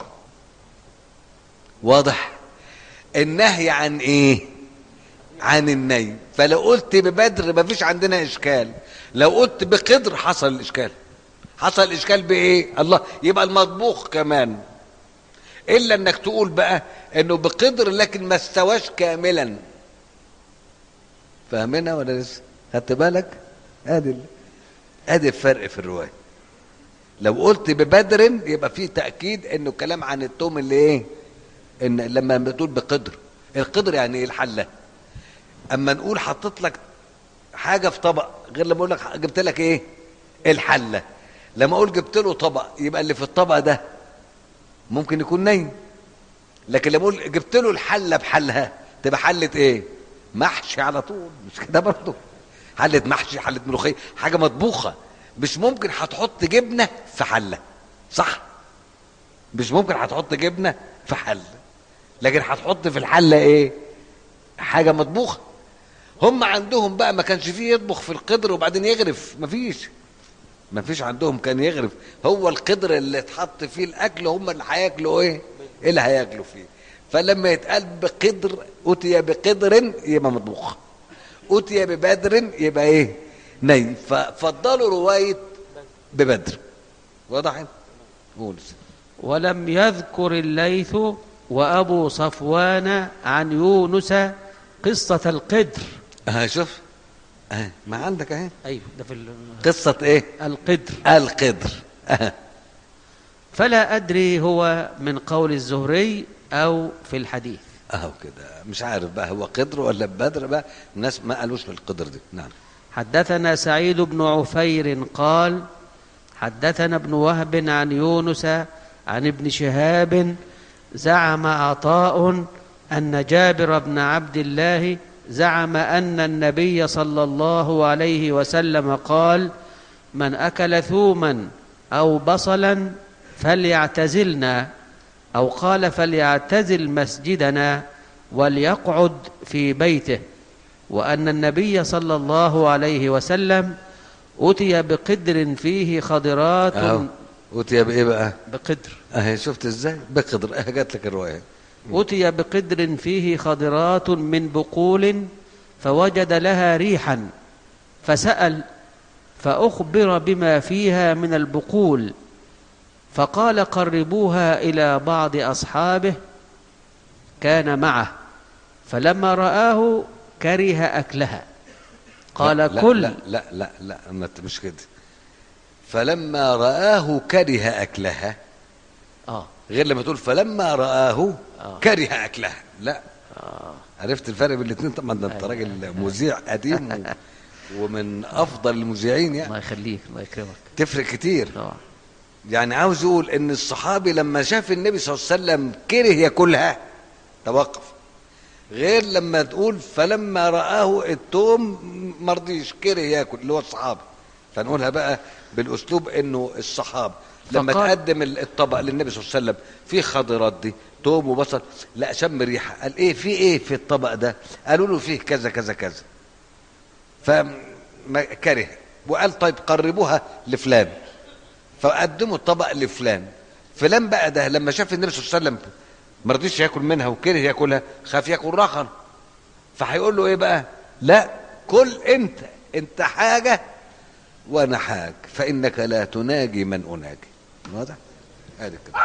واضح النهي عن ايه عن الني فلو قلت ببدر مفيش عندنا اشكال لو قلت بقدر حصل الاشكال حصل الاشكال بايه الله يبقى المطبوخ كمان الا انك تقول بقى انه بقدر لكن ما استواش كاملا فاهمينها ولا لسه خدت بالك ادي ال- ادي الفرق في الروايه لو قلت ببدر يبقى في تاكيد انه كلام عن التوم اللي ايه ان لما بتقول بقدر القدر يعني ايه الحله اما نقول حطيت لك حاجه في طبق غير لما اقول لك جبت لك ايه الحله لما اقول جبت له طبق يبقى اللي في الطبق ده ممكن يكون ني لكن لما اقول جبت له الحله بحلها تبقى حله ايه محشي على طول مش كده برضه حله محشي حله ملوخيه حاجه مطبوخه مش ممكن هتحط جبنه في حله صح مش ممكن هتحط جبنه في حله لكن هتحط في الحله ايه حاجه مطبوخه هم عندهم بقى ما كانش فيه يطبخ في القدر وبعدين يغرف مفيش مفيش عندهم كان يغرف هو القدر اللي اتحط فيه الاكل هم اللي هياكلوا ايه ايه اللي هياكلوا فيه فلما يتقال بقدر اتي بقدر يبقى مطبوخ اتي ببدر يبقى ايه ني ففضلوا روايه ببدر واضح قول ولم يذكر الليث وأبو صفوان عن يونس قصة القدر اه شوف اه ما عندك اهي أيوه ده في ال- قصه ايه القدر القدر اه فلا أدري هو من قول الزهري أو في الحديث اهو كده مش عارف بقى هو قدر ولا بدر بقى الناس ما قالوش بالقدر دي نعم حدثنا سعيد بن عفير قال حدثنا ابن وهب عن يونس عن ابن شهاب زعم عطاء أن جابر بن عبد الله زعم أن النبي صلى الله عليه وسلم قال من أكل ثوما أو بصلا فليعتزلنا أو قال فليعتزل مسجدنا وليقعد في بيته وأن النبي صلى الله عليه وسلم أتي بقدر فيه خضرات اهو اوتي بايه بقى بقدر اهي شفت ازاي بقدر اه جات لك الروايه أتي بقدر فيه خضرات من بقول فوجد لها ريحا فسأل فأخبر بما فيها من البقول فقال قربوها إلى بعض أصحابه كان معه فلما رآه كره أكلها قال لا كل لا لا لا لا ما ت- مش كده فلما رآه كره أكلها آه غير لما تقول فلما رآه آه. كره أكلها لا آه عرفت الفرق بين الاثنين طبعا ده انت أيوة. راجل مذيع قديم و... ومن افضل المذيعين يعني الله يخليك الله يكرمك تفرق كتير طبعا يعني عاوز يقول ان الصحابي لما شاف النبي صلى الله عليه وسلم كره ياكلها توقف غير لما تقول فلما رآه التوم مرضيش كره ياكل اللي هو الصحابة فنقولها بقى بالاسلوب انه الصحابة لما فقال- تقدم الطبق للنبي صلى الله عليه وسلم في خضرات دي توم وبصل لا شم ريحه قال ايه في ايه في الطبق ده قالوا له فيه كذا كذا كذا فكره وقال طيب قربوها لفلان فقدموا الطبق لفلان فلان بقى ده لما شاف النبي صلى الله عليه وسلم ما رضيش ياكل منها وكره ياكلها خاف ياكل رخر فهيقول له ايه بقى لا كل انت انت حاجه وانا حاج فانك لا تناجي من اناجي واضح ادي كده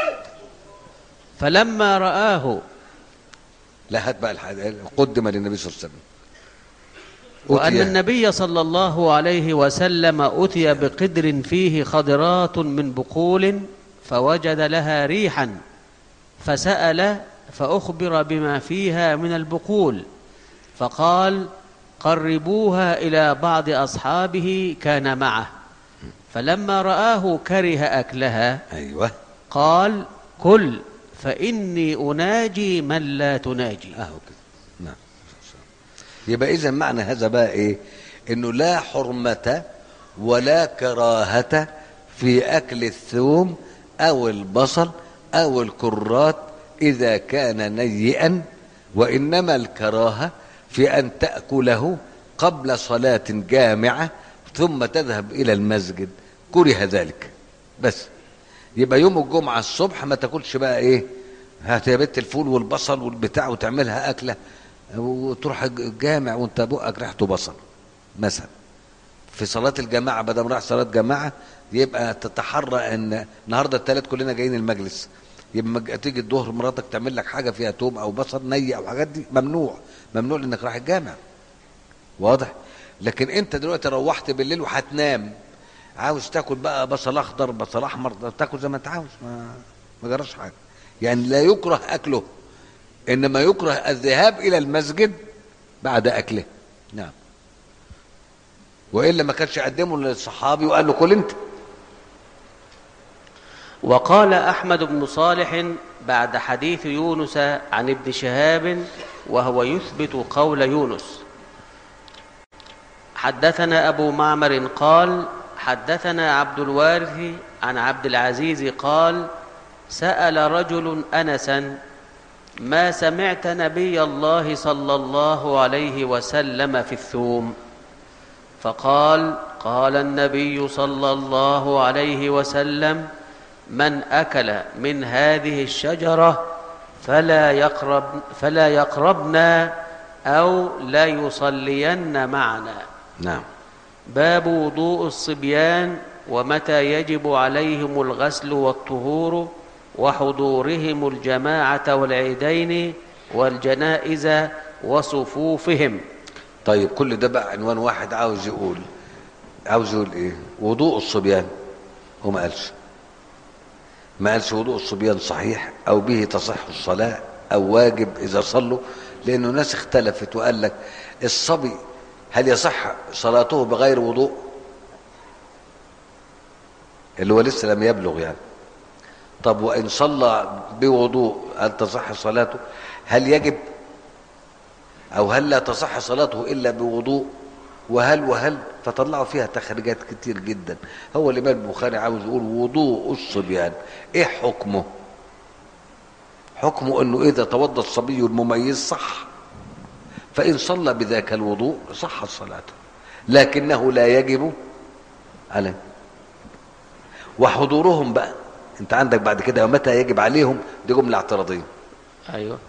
فلما رآه لا هات بقى الحديث قدم للنبي صلى الله عليه وسلم وأن أتي. النبي صلى الله عليه وسلم أتي بقدر فيه خضرات من بقول فوجد لها ريحا فسأل فأخبر بما فيها من البقول فقال قربوها إلى بعض أصحابه كان معه فلما رآه كره أكلها ايوه قال كل فإني أناجي من لا تناجي اهو كده نعم يبقى اذا معنى هذا بقى ايه انه لا حرمه ولا كراهه في اكل الثوم او البصل او الكرات اذا كان نيئا وانما الكراهه في ان تاكله قبل صلاه جامعه ثم تذهب الى المسجد كره ذلك بس يبقى يوم الجمعة الصبح ما تاكلش بقى ايه هات يا بنت الفول والبصل والبتاع وتعملها أكلة وتروح الجامع وانت بقك ريحته بصل مثلا في صلاة الجماعة بدل ما راح صلاة جماعة يبقى تتحرى ان النهارده الثلاث كلنا جايين المجلس يبقى مج- تيجي الظهر مراتك تعمل لك حاجة فيها توم او بصل ني او حاجات دي ممنوع ممنوع لانك رايح الجامع واضح لكن انت دلوقتي روحت بالليل وهتنام عاوز تاكل بقى بصل اخضر بصل احمر تاكل زي ما انت عاوز ما ما جراش حاجه يعني لا يكره اكله انما يكره الذهاب الى المسجد بعد اكله نعم والا ما كانش يقدمه للصحابي وقال له كل انت وقال أحمد بن صالح بعد حديث يونس عن ابن شهاب وهو يثبت قول يونس حدثنا أبو معمر قال حدثنا عبد الوارث عن عبد العزيز قال سأل رجل أنسا ما سمعت نبي الله صلى الله عليه وسلم في الثوم فقال قال النبي صلى الله عليه وسلم من أكل من هذه الشجرة فلا يقرب فلا يقربنا أو لا يصلين معنا نعم باب وضوء الصبيان ومتى يجب عليهم الغسل والطهور وحضورهم الجماعة والعيدين والجنائز وصفوفهم طيب كل ده بقى عنوان واحد عاوز يقول عاوز يقول ايه وضوء الصبيان هو ما قالش ما قالش وضوء الصبيان صحيح او به تصح الصلاة او واجب اذا صلوا لانه ناس اختلفت وقال لك الصبي هل يصح صلاته بغير وضوء اللي هو لسه لم يبلغ يعني طب وان صلى بوضوء هل تصح صلاته هل يجب او هل لا تصح صلاته الا بوضوء وهل وهل فطلعوا فيها تخريجات كتير جدا هو الامام البخاري عاوز يقول وضوء الصبيان ايه حكمه حكمه انه اذا توضا الصبي المميز صح فان صلى بذاك الوضوء صح صلاته لكنه لا يجب عليه وحضورهم بقى انت عندك بعد كده متى يجب عليهم دي جمله اعتراضيه أيوة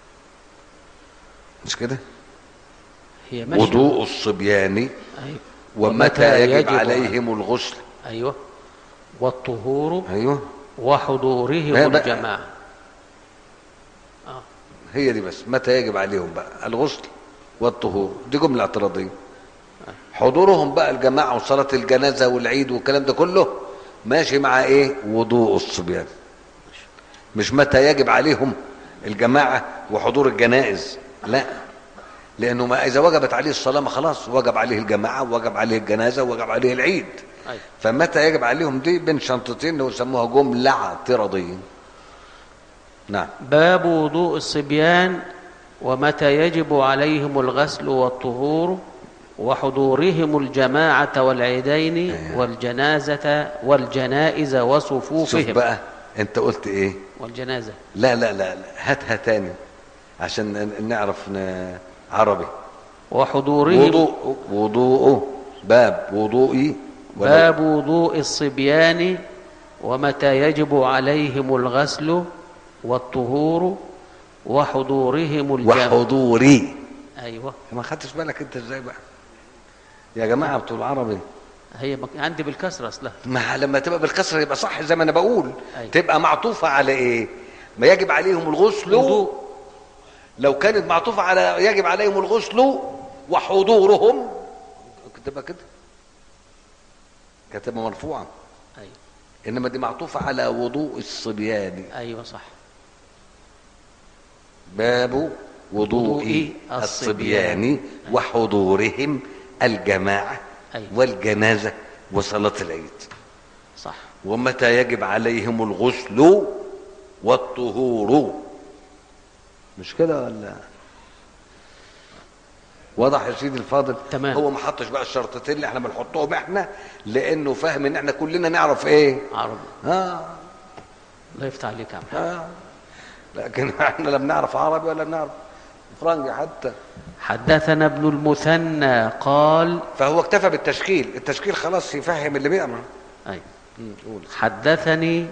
مش كده هي ماشية وضوء الصبيان أيوة. ومتى يجب عليهم الغسل أيوة والطهور ايوه وحضورهم ما بقى- الجماعة آه. هي دي بس متى يجب عليهم بقى الغسل والطهور دي جمله اعتراضيه حضورهم بقى الجماعه وصلاه الجنازه والعيد والكلام ده كله ماشي مع ايه وضوء الصبيان مش متى يجب عليهم الجماعه وحضور الجنائز لا لانه ما اذا وجبت عليه الصلاه ما خلاص وجب عليه الجماعه ووجب عليه الجنازه ووجب عليه العيد أيوة. فمتى يجب عليهم دي بين شنطتين اللي يسموها جمله اعتراضيه نعم باب وضوء الصبيان ومتى يجب عليهم الغسل والطهور وحضورهم الجماعة والعيدين والجنازة والجنائز شوف وصفوفهم بقى انت قلت ايه والجنازة لا لا لا, لا. هاتها تاني عشان ن- نعرف ن... عربي وحضورهم وضوء وضوءه باب وضوئي ولا- باب وضوء الصبيان ومتى يجب عليهم الغسل والطهور وحضورهم الجماعة وحضوري أيوة ما خدتش بالك انت ازاي بقى يا جماعه بتوع العربي هي مك- عندي بالكسرة أصلها ما لما تبقى بالكسر يبقى صح زي ما انا بقول أيوة. تبقى معطوفه على ايه ما يجب عليهم الغسل وضوء لو كانت معطوفه على يجب عليهم الغسل وحضورهم تبقى كده كانت تبقى مرفوعه أيوة انما دي معطوفه على وضوء الصبيان أيوة صح باب وضوء وضوء الصبيان وحضورهم الجماعه أيوة. والجنازه وصلاه العيد صح ومتى يجب عليهم الغسل والطهور مش كده ولا واضح يا سيدي الفاضل تمام. هو ما حطش بقى الشرطتين اللي احنا بنحطهم احنا لانه فاهم ان احنا كلنا نعرف ايه عربي اه الله يفتح عليك يا عم حاج. اه لكن احنا لا بنعرف عربي ولا بنعرف فرنجي حتى حدثنا ابن المثنى قال فهو اكتفى بالتشكيل التشكيل خلاص يفهم اللي بيقرا أيوة مم، قول حدثني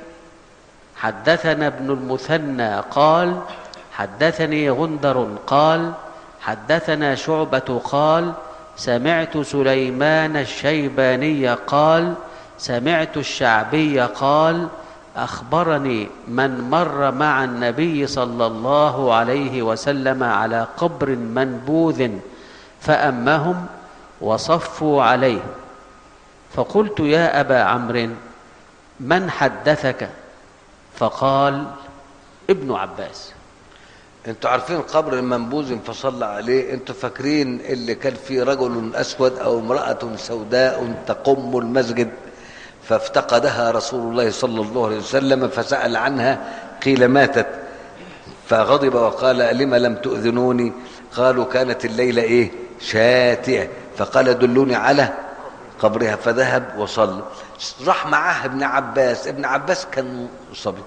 حدثنا ابن المثنى قال حدثني غندر قال حدثنا شعبة قال سمعت سليمان الشيباني قال سمعت الشعبي قال أخبرني من مر مع النبي صلى الله عليه وسلم على قبر منبوذ فأمهم وصفوا عليه فقلت يا أبا عمرو من حدثك فقال ابن عباس انتوا عارفين قبر المنبوذ فصلى عليه انتوا فاكرين اللي كان فيه رجل اسود او امرأة سوداء تقم المسجد فافتقدها رسول الله صلى الله عليه وسلم فسأل عنها قيل ماتت فغضب وقال لم لم تؤذنوني قالوا كانت الليلة ايه شاتئة فقال دلوني على قبرها فذهب وصلى راح معاه ابن عباس ابن عباس كان صبي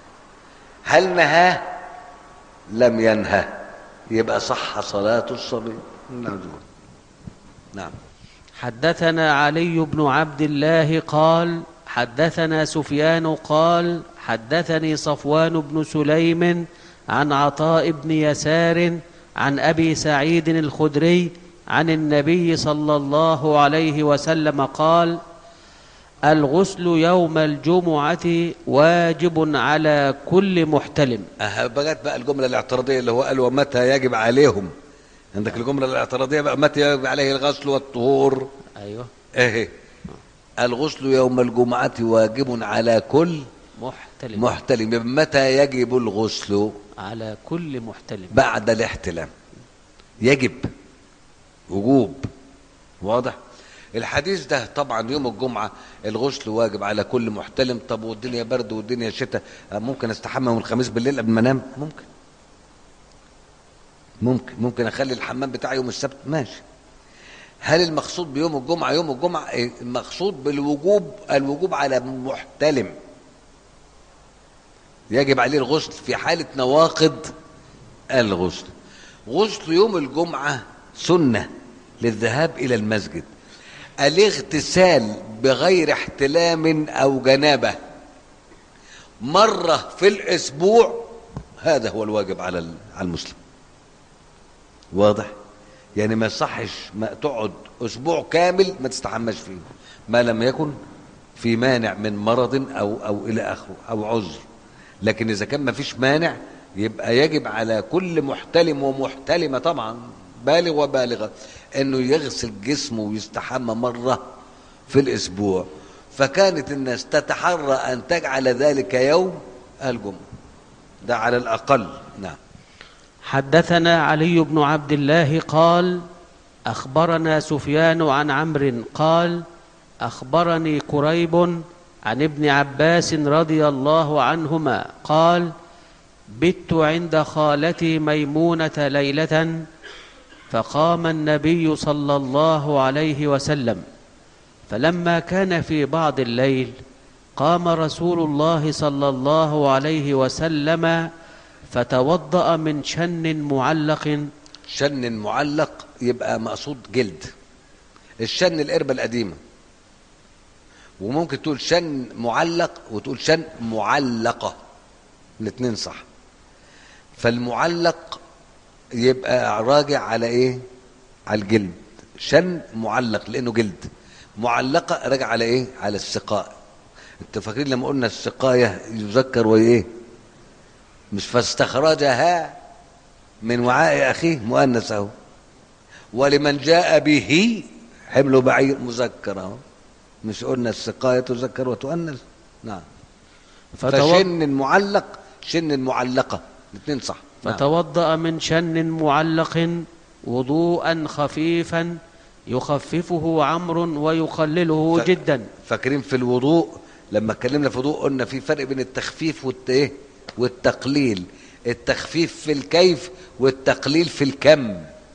هل نهاه لم ينهى يبقى صح صلاة الصبي نعم نعم حدثنا علي بن عبد الله قال حدثنا سفيان قال حدثني صفوان بن سليم عن عطاء بن يسار عن ابي سعيد الخدري عن النبي صلى الله عليه وسلم قال الغسل يوم الجمعه واجب على كل محتلم أه بقت بقى الجملة الاعتراضية اللي هو قال ومتى يجب عليهم عندك الجملة الاعتراضية بقى متى يجب عليه الغسل والطهور ايوه ايه الغسل يوم الجمعة واجب على كل محتلم محتلم يبقى متى يجب الغسل على كل محتلم بعد الاحتلام يجب وجوب واضح الحديث ده طبعا يوم الجمعة الغسل واجب على كل محتلم طب والدنيا برد والدنيا شتاء ممكن استحمى من الخميس بالليل قبل ما انام ممكن ممكن ممكن اخلي الحمام بتاعي يوم السبت ماشي هل المقصود بيوم الجمعة يوم الجمعة إيه؟ المقصود بالوجوب الوجوب على محتلم يجب عليه الغسل في حالة نواقض الغسل غسل يوم الجمعة سنة للذهاب إلى المسجد الاغتسال بغير احتلام أو جنابة مرة في الأسبوع هذا هو الواجب على ال- على المسلم واضح يعني ما يصحش ما تقعد أسبوع كامل ما تستحماش فيه ما لم يكن في مانع من مرض أو أو إلى آخره أو عذر لكن إذا كان ما فيش مانع يبقى يجب على كل محتلم ومحتلمة طبعا بالغ وبالغة انه يغسل جسمه ويستحمى مرة في الاسبوع فكانت الناس تتحرى ان تجعل ذلك يوم الجمعة ده على الاقل نعم حدثنا علي بن عبد الله قال اخبرنا سفيان عن عمرو قال اخبرني كريب عن ابن عباس رضي الله عنهما قال بت عند خالتي ميمونة ليلة فقام النبي صلى الله عليه وسلم فلما كان في بعض الليل قام رسول الله صلى الله عليه وسلم فتوضأ من شن معلق شن معلق يبقى مقصود جلد الشن القربة القديمة وممكن تقول شن معلق وتقول شن معلقة الاثنين صح فالمعلق يبقى راجع على ايه على الجلد شن معلق لانه جلد معلقة راجع على ايه على السقاء انتوا فاكرين لما قلنا السقاية يذكر وايه مش فاستخرجها من وعاء اخيه مؤنث اهو ولمن جاء به حمل بعير مذكر اهو مش قلنا السقاية تذكر وتؤنث نعم فشن المعلق شن المعلقة الاثنين صح نعم. فتوضأ من شن معلق وضوءا خفيفا يخففه عمرو ويقلله ف- جدا فاكرين في الوضوء لما اتكلمنا في الوضوء قلنا في فرق بين التخفيف والت ايه والتقليل التخفيف في الكيف والتقليل في الكم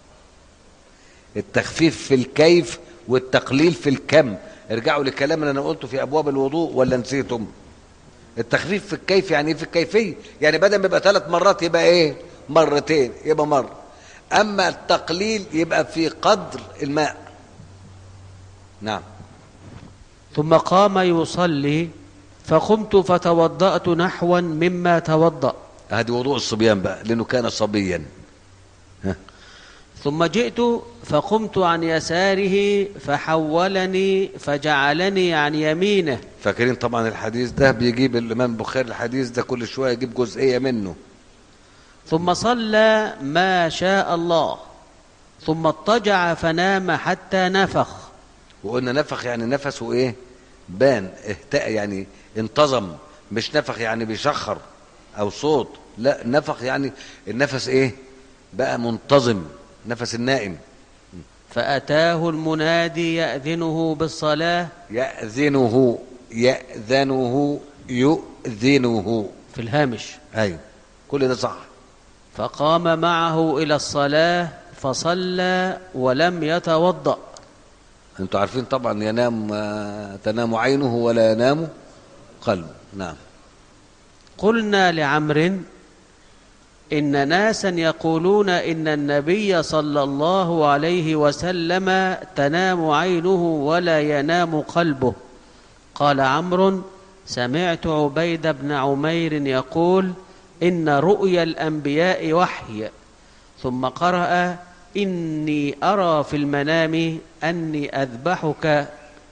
التخفيف في الكيف والتقليل في الكم ارجعوا للكلام اللي انا قلته في ابواب الوضوء ولا نسيتم التخفيف في الكيف يعني ايه في الكيفيه يعني بدل ما يبقى ثلاث مرات يبقى ايه مرتين يبقى مره اما التقليل يبقى في قدر الماء نعم ثم قام يصلي فقمت فتوضأت نحوا مما توضأ هذه وضوء الصبيان بقى لانه كان صبيا ها. ثم جئت فقمت عن يساره فحولني فجعلني عن يمينه فاكرين طبعا الحديث ده بيجيب الامام البخاري الحديث ده كل شويه يجيب جزئيه منه ثم صلى ما شاء الله ثم اضطجع فنام حتى نفخ وقلنا نفخ يعني نفسه ايه بان اهتأ يعني انتظم مش نفخ يعني بيشخر او صوت لا نفخ يعني النفس ايه بقى منتظم نفس النائم فأتاه المنادي يأذنه بالصلاة يأذنه يأذنه يؤذنه في الهامش ايوه كل ده صح فقام معه إلى الصلاة فصلى ولم يتوضأ انتوا عارفين طبعا ينام آه، تنام عينه ولا ينام قلبه نعم قلنا لعمر إن ناسا يقولون إن النبي صلى الله عليه وسلم تنام عينه ولا ينام قلبه قال عمرو سمعت عبيد بن عمير يقول إن رؤيا الأنبياء وحي ثم قرأ إني أرى في المنام أني أذبحك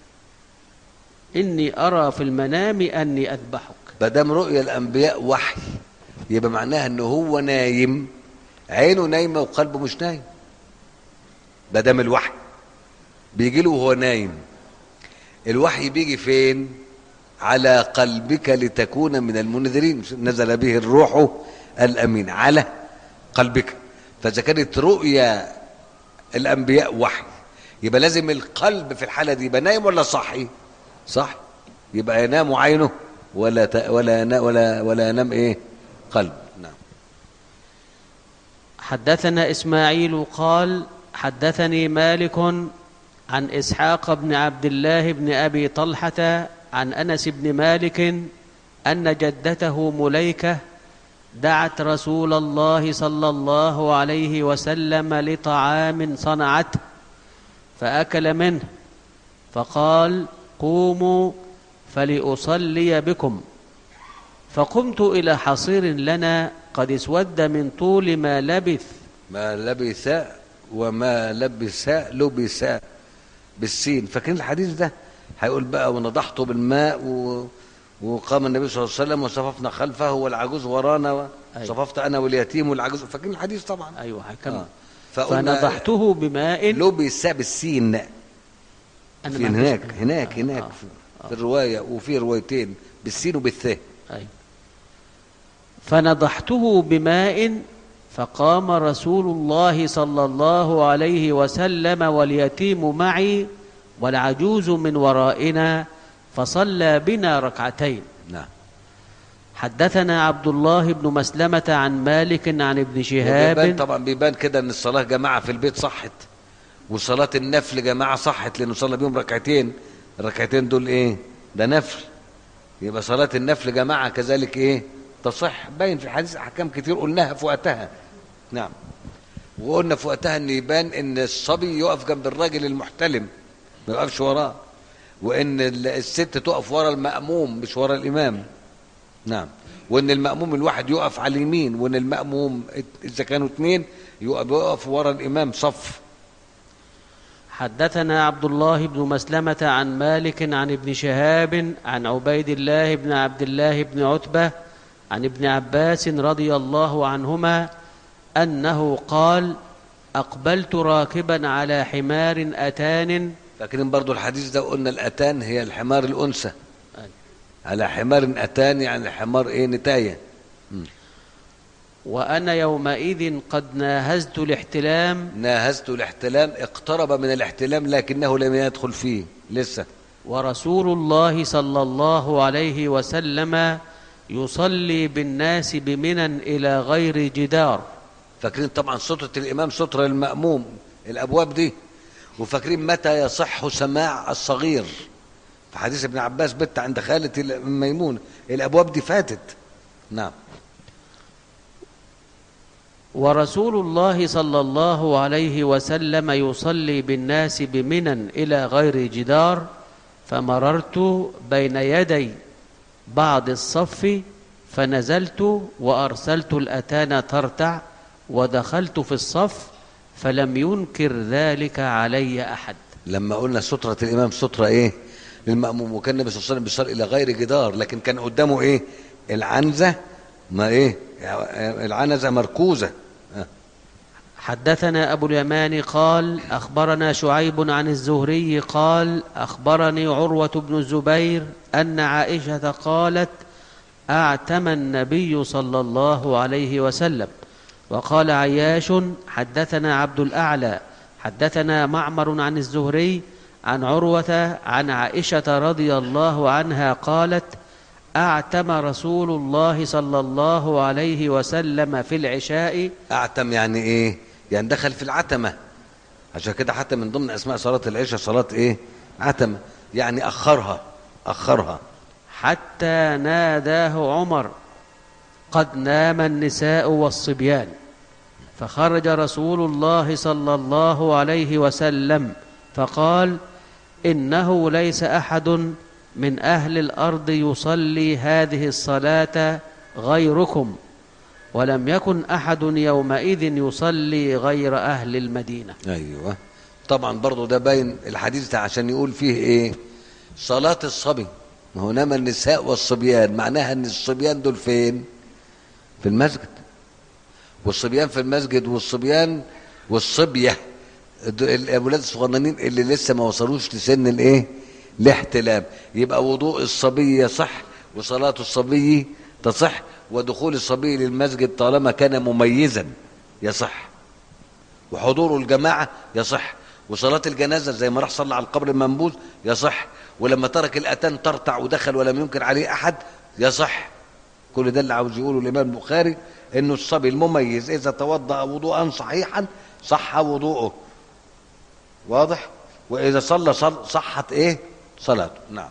إني أرى في المنام أني أذبحك ما دام رؤيا الانبياء وحي يبقى معناها ان هو نايم عينه نايمه وقلبه مش نايم ما دام الوحي بيجي له وهو نايم الوحي بيجي فين على قلبك لتكون من المنذرين مش نزل به الروح الامين على قلبك فاذا كانت رؤيا الانبياء وحي يبقى لازم القلب في الحاله دي يبقى نايم ولا صاحي صح يبقى ينام عينه ولا ت... ولا ينا... ولا ولا ينام ايه قلب نعم حدثنا إسماعيل قال حدثني مالك عن إسحاق بن عبد الله بن أبي طلحة عن أنس بن مالك أن جدته مليكة دعت رسول الله صلى الله عليه وسلم لطعام صنعته فأكل منه فقال قوموا فلأصلي بكم فقمت إلى حصير لنا قد اسود من طول ما لبث ما لبث وما لبس لبس بالسين فاكرين الحديث ده هيقول بقى ونضحته بالماء و... وقام النبي صلى الله عليه وسلم وصففنا خلفه والعجوز ورانا و... أيوة. صففت انا واليتيم والعجوز فاكرين الحديث طبعا أيوة هكمل آه. فقلنا فنضحته بماء لبس بالسين أنا في ما عنديش- هناك هناك آه، هناك آه، في, في الروايه وفي روايتين بالسين وبالثاء أيوة. فنضحته بماء فقام رسول الله صلى الله عليه وسلم واليتيم معي والعجوز من ورائنا فصلى بنا ركعتين نعم حدثنا عبد الله بن مسلمة عن مالك عن ابن وبيبان شهاب طبعا بيبان كده ان الصلاه جماعه في البيت صحت وصلاه النفل جماعه صحت لانه صلى بيهم ركعتين الركعتين دول ايه ده نفل يبقى صلاه النفل جماعه كذلك ايه تصح باين في حديث احكام كتير قلناها في وقتها نعم وقلنا في وقتها ان يبان ان الصبي يقف جنب الراجل المحتلم ما يقفش وراه وان ال- الست تقف ورا المأموم مش ورا الامام نعم وان المأموم الواحد يقف على اليمين وان المأموم اذا كانوا اثنين يقف يقف ورا الامام صف حدثنا عبد الله بن مسلمة عن مالك عن ابن شهاب عن عبيد الله بن عبد الله بن عتبة عن ابن عباس رضي الله عنهما أنه قال أقبلت راكبا على حمار أتان فاكرين برضو الحديث ده قلنا الاتان هي الحمار الانثى أيوة. على حمار اتان يعني حمار ايه نتايه وأنا يومئذ قد ناهزت الاحتلام ناهزت الاحتلام اقترب من الاحتلام لكنه لم يدخل فيه لسه ورسول الله صلى الله عليه وسلم يصلي بالناس بمنى إلى غير جدار فاكرين طبعا سترة الإمام سترة المأموم الأبواب دي وفاكرين متى يصح سماع الصغير في حديث ابن عباس بت عند خالة ميمون الأبواب دي فاتت نعم ورسول الله صلى الله عليه وسلم يصلي بالناس بمنى إلى غير جدار فمررت بين يدي بعض الصف فنزلت وأرسلت الأتان ترتع ودخلت في الصف فلم ينكر ذلك علي أحد لما قلنا سترة الإمام سترة إيه للمأموم وكان النبي صلى الله عليه وسلم بيصلي إلى غير جدار لكن كان قدامه إيه العنزة ما إيه العنزة مركوزة آه. حدثنا أبو اليمان قال أخبرنا شعيب عن الزهري قال أخبرني عروة بن الزبير أن عائشة قالت أعتم النبي صلى الله عليه وسلم وقال عياش حدثنا عبد الأعلى حدثنا معمر عن الزهري عن عروة عن عائشة رضي الله عنها قالت أعتم رسول الله صلى الله عليه وسلم في العشاء أعتم يعني إيه يعني دخل في العتمة عشان كده حتى من ضمن أسماء صلاة العشاء صلاة إيه عتمة يعني أخرها أخرها حتى ناداه عمر قد نام النساء والصبيان فخرج رسول الله صلى الله عليه وسلم فقال انه ليس احد من اهل الارض يصلي هذه الصلاه غيركم ولم يكن احد يومئذ يصلي غير اهل المدينه ايوه طبعا برضو ده باين الحديث ده عشان يقول فيه ايه صلاة الصبي ما هو نام النساء والصبيان معناها ان الصبيان دول فين في المسجد والصبيان في المسجد والصبيان والصبية د- الاولاد الصغننين اللي لسه ما وصلوش لسن الايه الاحتلام يبقى وضوء الصبي يصح وصلاة الصبي تصح ودخول الصبي للمسجد طالما كان مميزا يصح وحضور الجماعة يصح وصلاة الجنازة زي ما راح صلى على القبر المنبوذ يصح ولما ترك الأتان ترتع ودخل ولم ينكر عليه أحد يصح كل ده اللي عاوز يقوله الإمام البخاري إنه الصبي المميز إذا توضأ وضوءا صحيحا صح وضوءه واضح وإذا صلى صل صحت إيه صلاته نعم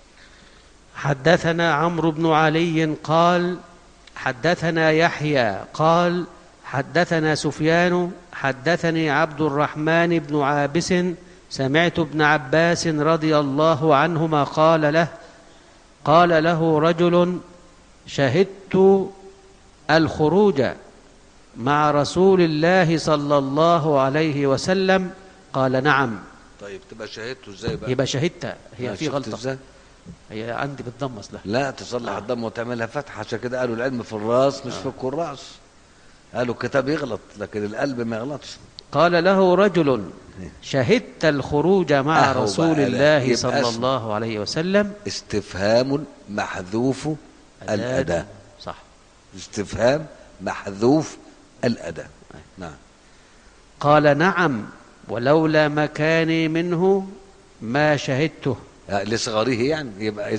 حدثنا عمرو بن علي قال حدثنا يحيى قال حدثنا سفيان حدثني عبد الرحمن بن عابس سمعت ابن عباس رضي الله عنهما قال له قال له رجل شهدت الخروج مع رسول الله صلى الله عليه وسلم قال نعم طيب تبقى شهدته ازاي بقى يبقى شهدت هي آه، في شفت غلطة ازاي هي عندي بالضم اصلها لا تصلح الضم وتعملها فتحة عشان كده قالوا العلم في الراس مش في الكراس قالوا الكتاب يغلط لكن القلب ما يغلطش قال له رجل شهدت الخروج مع أهو رسول بقى، لا، الله يبقى صلى اسم. الله عليه وسلم استفهام محذوف الأداء صح استفهام محذوف الأداء نعم قال نعم ولولا مكاني منه ما شهدته آه، لصغره يعني يبقى إذا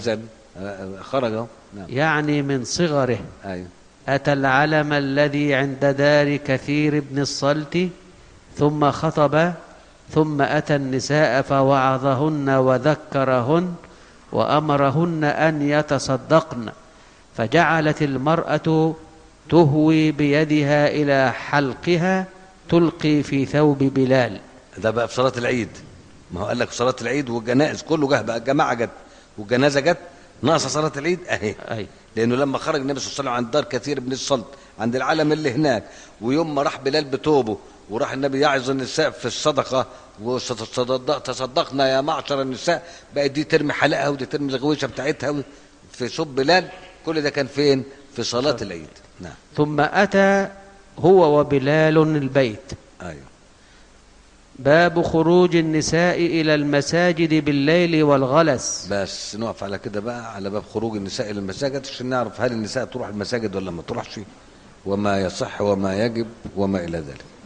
آه، خرج اهو نعم يعني من صغره ايوه أتى العلم الذي عند دار كثير بن الصلت ثم خطب ثم أتى النساء فوعظهن وذكرهن وأمرهن أن يتصدقن فجعلت المرأة تهوي بيدها إلى حلقها تلقي في ثوب بلال ده بقى في صلاه العيد ما هو قال لك في صلاه العيد والجنائز كله جه بقى الجماعه جت والجنازه جت ناقصه صلاه العيد اهي أي لانه لما خرج النبي صلى الله عليه وسلم عند دار كثير بن الصلت عند العالم اللي هناك ويوم ما راح بلال بتوبه وراح النبي يعظ النساء في الصدقه وتصدق تصدقنا يا معشر النساء بقت دي ترمي حلقها ودي ترمي الغويشه بتاعتها في صوب بلال كل ده كان فين؟ في صلاه العيد نعم ثم أتى هو وبلال البيت ايوه باب خروج النساء إلى المساجد بالليل والغلس بس نقف على كده بقى على باب خروج النساء الى المساجد عشان نعرف هل النساء تروح المساجد ولا ما تروحش وما يصح وما يجب وما الى ذلك